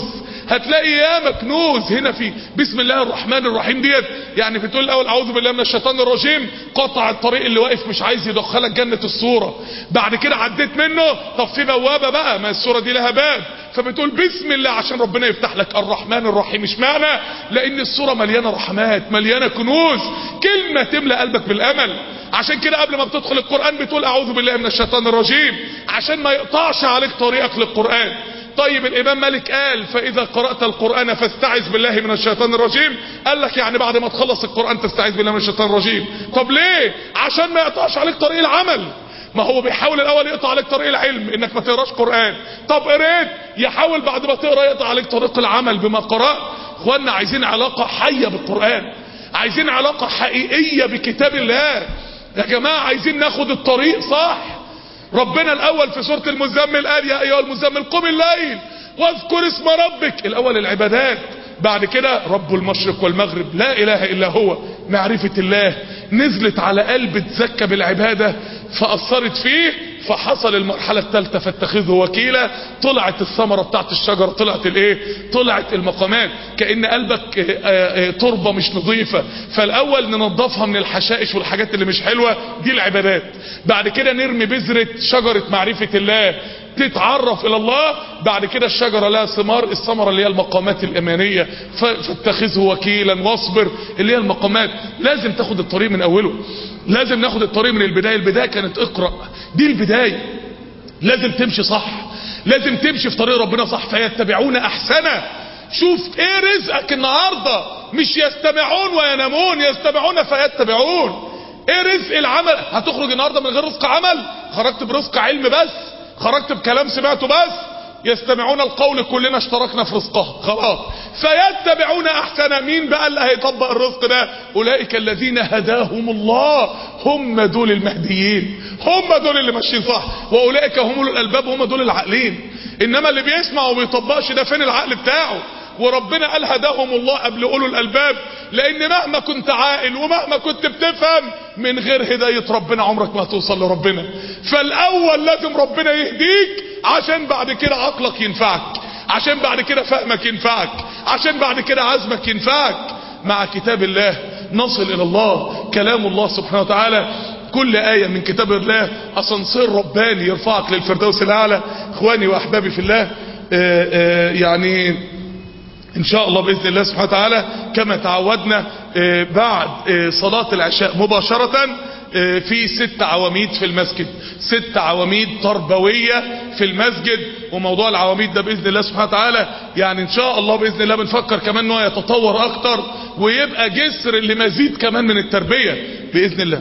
هتلاقي ياما كنوز هنا في بسم الله الرحمن الرحيم ديت يعني بتقول الاول اعوذ بالله من الشيطان الرجيم قطع الطريق اللي واقف مش عايز يدخلك جنة الصورة بعد كده عديت منه طب في بوابة بقى ما الصورة دي لها باب فبتقول بسم الله عشان ربنا يفتح لك الرحمن الرحيم اشمعنى لان الصورة مليانة رحمات مليانة كنوز كلمة تملى قلبك بالامل عشان كده قبل ما بتدخل القرآن بتقول اعوذ بالله من الشيطان الرجيم عشان ما يقطعش عليك طريقك للقرآن طيب الامام مالك قال فاذا قرأت القرآن فاستعذ بالله من الشيطان الرجيم قال لك يعني بعد ما تخلص القرآن تستعذ بالله من الشيطان الرجيم طب ليه عشان ما يقطعش عليك طريق العمل ما هو بيحاول الاول يقطع عليك طريق العلم انك ما تقراش قرآن طب قريت يحاول بعد ما تقرا يقطع عليك طريق العمل بما قرأت اخوانا عايزين علاقة حية بالقرآن عايزين علاقة حقيقية بكتاب الله يا جماعة عايزين ناخد الطريق صح ربنا الاول في سورة المزمل قال يا ايها المزمل قم الليل واذكر اسم ربك الاول العبادات بعد كده رب المشرق والمغرب لا اله الا هو معرفة الله نزلت على قلب تزكى بالعبادة فاثرت فيه فحصل المرحلة الثالثة فاتخذه وكيلا طلعت الثمرة بتاعت الشجرة طلعت الايه طلعت المقامات كأن قلبك آآ آآ تربة مش نظيفة فالاول ننظفها من الحشائش والحاجات اللي مش حلوة دي العبادات بعد كده نرمي بذرة شجرة معرفة الله تتعرف الى الله بعد كده الشجرة لها ثمار الثمرة اللي هي المقامات الامانية فاتخذه وكيلا واصبر اللي هي المقامات لازم تاخد الطريق من اوله لازم ناخد الطريق من البداية البداية كانت اقرأ دي البداية لازم تمشي صح لازم تمشي في طريق ربنا صح فيتبعون احسنه شوف ايه رزقك النهاردة مش يستمعون وينامون يستمعون فيتبعون ايه رزق العمل هتخرج النهاردة من غير رزق عمل خرجت برزق علم بس خرجت بكلام سمعته بس يستمعون القول كلنا اشتركنا في رزقها خلاص فيتبعون احسن مين بقى اللي هيطبق الرزق ده اولئك الذين هداهم الله هم دول المهديين هم دول اللي ماشيين صح واولئك هم اولو الالباب هم دول العاقلين انما اللي بيسمع وبيطبقش ده فين العقل بتاعه وربنا قال هداهم الله قبل اولو الالباب لان مهما كنت عاقل ومهما كنت بتفهم من غير هداية ربنا عمرك ما هتوصل لربنا فالاول لازم ربنا يهديك عشان بعد كده عقلك ينفعك عشان بعد كده فهمك ينفعك عشان بعد كده عزمك ينفعك مع كتاب الله نصل الى الله كلام الله سبحانه وتعالى كل آية من كتاب الله أسانسير رباني يرفعك للفردوس الأعلى إخواني وأحبابي في الله آآ آآ يعني ان شاء الله باذن الله سبحانه وتعالى كما تعودنا بعد صلاة العشاء مباشرة في ست عواميد في المسجد ست عواميد تربوية في المسجد وموضوع العواميد ده باذن الله سبحانه وتعالى يعني ان شاء الله باذن الله بنفكر كمان انه يتطور اكتر ويبقى جسر لمزيد كمان من التربية باذن الله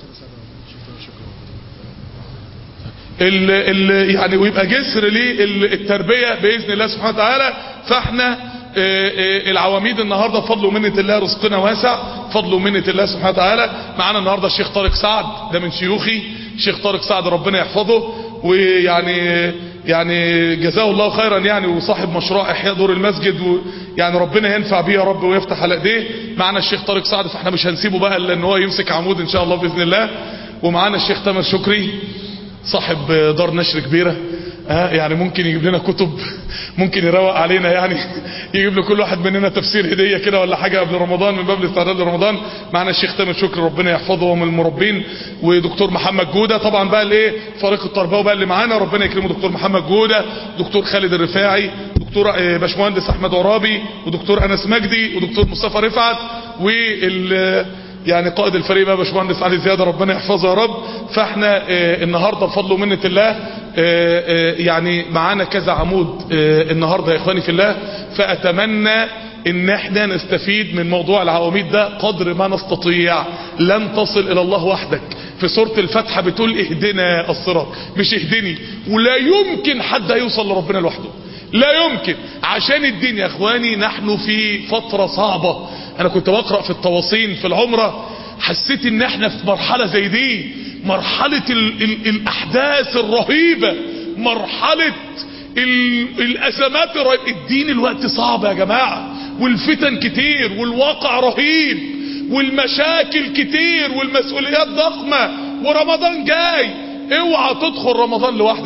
ال ال يعني ويبقى جسر للتربية باذن الله سبحانه وتعالى فاحنا العواميد النهاردة بفضل ومنة الله رزقنا واسع فضل ومنة الله سبحانه وتعالى معانا النهاردة الشيخ طارق سعد ده من شيوخي الشيخ طارق سعد ربنا يحفظه ويعني يعني جزاه الله خيرا يعني وصاحب مشروع احياء دور المسجد ويعني ربنا ينفع بيه يا رب ويفتح على ايديه معانا الشيخ طارق سعد فاحنا مش هنسيبه بقى الا ان هو يمسك عمود ان شاء الله باذن الله ومعانا الشيخ تامر شكري صاحب دار نشر كبيره ها يعني ممكن يجيب لنا كتب ممكن يروق علينا يعني يجيب لكل واحد مننا تفسير هديه كده ولا حاجه قبل رمضان من باب الاستعداد لرمضان معنا الشيخ تامر شكري ربنا يحفظه ومن المربين ودكتور محمد جوده طبعا بقى الايه فريق التربوي بقى اللي معانا ربنا يكرمه دكتور محمد جوده دكتور خالد الرفاعي دكتور باشمهندس احمد عرابي ودكتور انس مجدي ودكتور مصطفى رفعت وال يعني قائد الفريق بقى باشمهندس علي زياده ربنا يحفظه يا رب فاحنا اه النهارده بفضل ومنه الله اه اه يعني معانا كذا عمود النهارده يا اخواني في الله فاتمنى ان احنا نستفيد من موضوع العواميد ده قدر ما نستطيع لن تصل الى الله وحدك في سورة الفاتحة بتقول اهدنا الصراط مش اهدني ولا يمكن حد يوصل لربنا لوحده لا يمكن عشان الدين يا اخواني نحن في فترة صعبة انا كنت بقرأ في التواصين في العمرة حسيت ان احنا في مرحلة زي دي مرحلة ال ال الاحداث الرهيبة مرحلة ال الازمات الرهيبة الدين الوقت صعب يا جماعة والفتن كتير والواقع رهيب والمشاكل كتير والمسؤوليات ضخمة ورمضان جاي اوعى تدخل رمضان لوحدك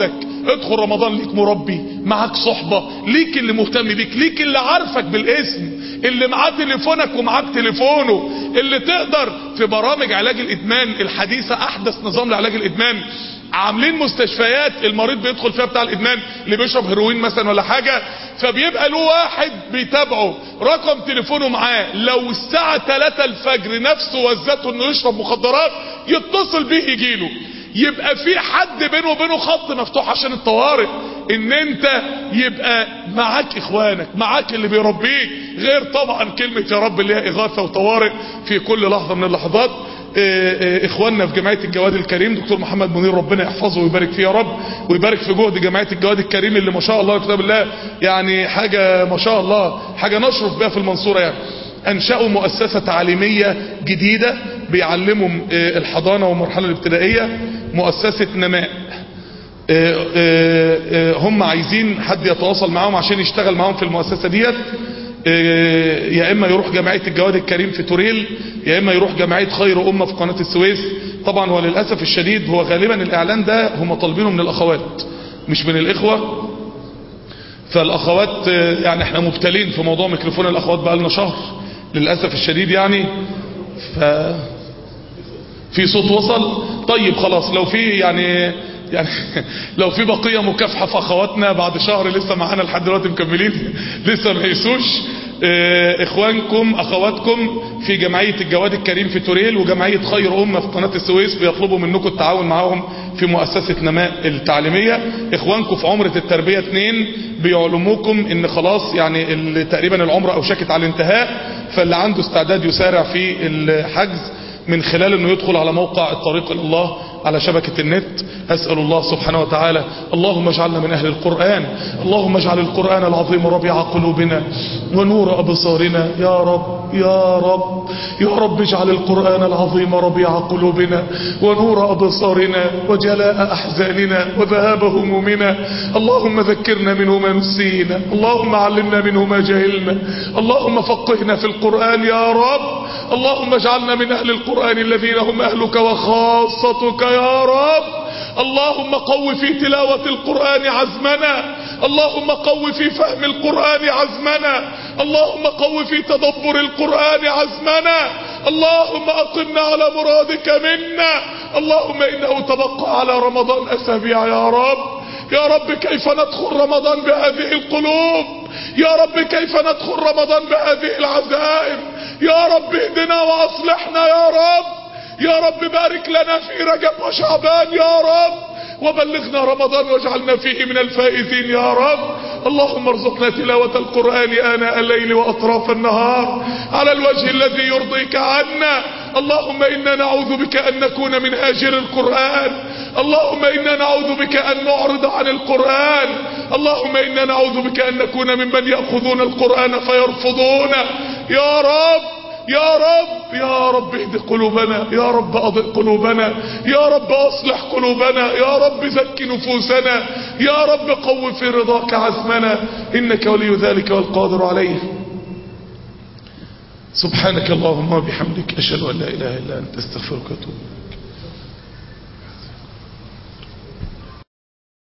ادخل رمضان ليك مربي معاك صحبة ليك اللي مهتم بيك ليك اللي عارفك بالاسم اللي معاه تليفونك ومعاك تليفونه اللي تقدر في برامج علاج الادمان الحديثة احدث نظام لعلاج الادمان عاملين مستشفيات المريض بيدخل فيها بتاع الادمان اللي بيشرب هيروين مثلا ولا حاجة فبيبقى له واحد بيتابعه رقم تليفونه معاه لو الساعة 3 الفجر نفسه وزته انه يشرب مخدرات يتصل بيه يجيله يبقى في حد بينه وبينه خط مفتوح عشان الطوارئ ان انت يبقى معاك اخوانك معاك اللي بيربيك غير طبعا كلمة يا رب اللي هي اغاثة وطوارئ في كل لحظة من اللحظات اخواننا في جمعية الجواد الكريم دكتور محمد منير ربنا يحفظه ويبارك فيه يا رب ويبارك في جهد جمعية الجواد الكريم اللي ما شاء الله كتاب الله يعني حاجة ما شاء الله حاجة نشرف بها في المنصورة يعني انشأوا مؤسسة تعليمية جديدة بيعلموا الحضانة والمرحلة الابتدائية مؤسسة نماء هم عايزين حد يتواصل معاهم عشان يشتغل معاهم في المؤسسة ديت يا اما يروح جمعية الجواد الكريم في توريل يا اما يروح جمعية خير امة في قناة السويس طبعا وللأسف الشديد هو غالبا الاعلان ده هم طالبينه من الاخوات مش من الاخوة فالاخوات يعني احنا مبتلين في موضوع ميكروفون الاخوات بقالنا شهر للأسف الشديد يعني ف في صوت وصل طيب خلاص لو في يعني يعني لو في بقية مكافحة في اخواتنا بعد شهر لسه معانا لحد دلوقتي مكملين لسه ما يسوش اخوانكم اخواتكم في جمعية الجواد الكريم في توريل وجمعية خير امة في قناة السويس بيطلبوا منكم التعاون معاهم في مؤسسة نماء التعليمية اخوانكم في عمرة التربية اتنين بيعلموكم ان خلاص يعني تقريبا العمرة اوشكت على الانتهاء فاللي عنده استعداد يسارع في الحجز من خلال انه يدخل على موقع الطريق الى الله على شبكة النت أسأل الله سبحانه وتعالى اللهم اجعلنا من أهل القرآن اللهم اجعل القرآن العظيم ربيع قلوبنا ونور أبصارنا يا رب يا رب يا رب اجعل القرآن العظيم ربيع قلوبنا ونور أبصارنا وجلاء أحزاننا وذهاب همومنا اللهم ذكرنا منه ما نسينا اللهم علمنا منه ما جهلنا اللهم فقهنا في القرآن يا رب اللهم اجعلنا من أهل القرآن الذين هم أهلك وخاصتك يا رب اللهم قو في تلاوة القرآن عزمنا اللهم قو في فهم القرآن عزمنا اللهم قو في تدبر القرآن عزمنا اللهم أقمنا على مرادك منا اللهم إنه تبقى على رمضان أسابيع يا رب يا رب كيف ندخل رمضان بهذه القلوب يا رب كيف ندخل رمضان بهذه العزائم يا رب اهدنا واصلحنا يا رب يا رب بارك لنا في رجب وشعبان يا رب وبلغنا رمضان واجعلنا فيه من الفائزين يا رب اللهم ارزقنا تلاوة القرآن آناء الليل وأطراف النهار على الوجه الذي يرضيك عنا اللهم إنا نعوذ بك أن نكون من هاجر القرآن اللهم إنا نعوذ بك أن نعرض عن القرآن اللهم إنا نعوذ بك أن نكون ممن يأخذون القرآن فيرفضون يا رب يا رب يا رب اهد قلوبنا يا رب اضئ قلوبنا يا رب اصلح قلوبنا يا رب زك نفوسنا يا رب قو في رضاك عزمنا انك ولي ذلك والقادر عليه سبحانك اللهم وبحمدك اشهد ان لا اله الا انت استغفرك واتوب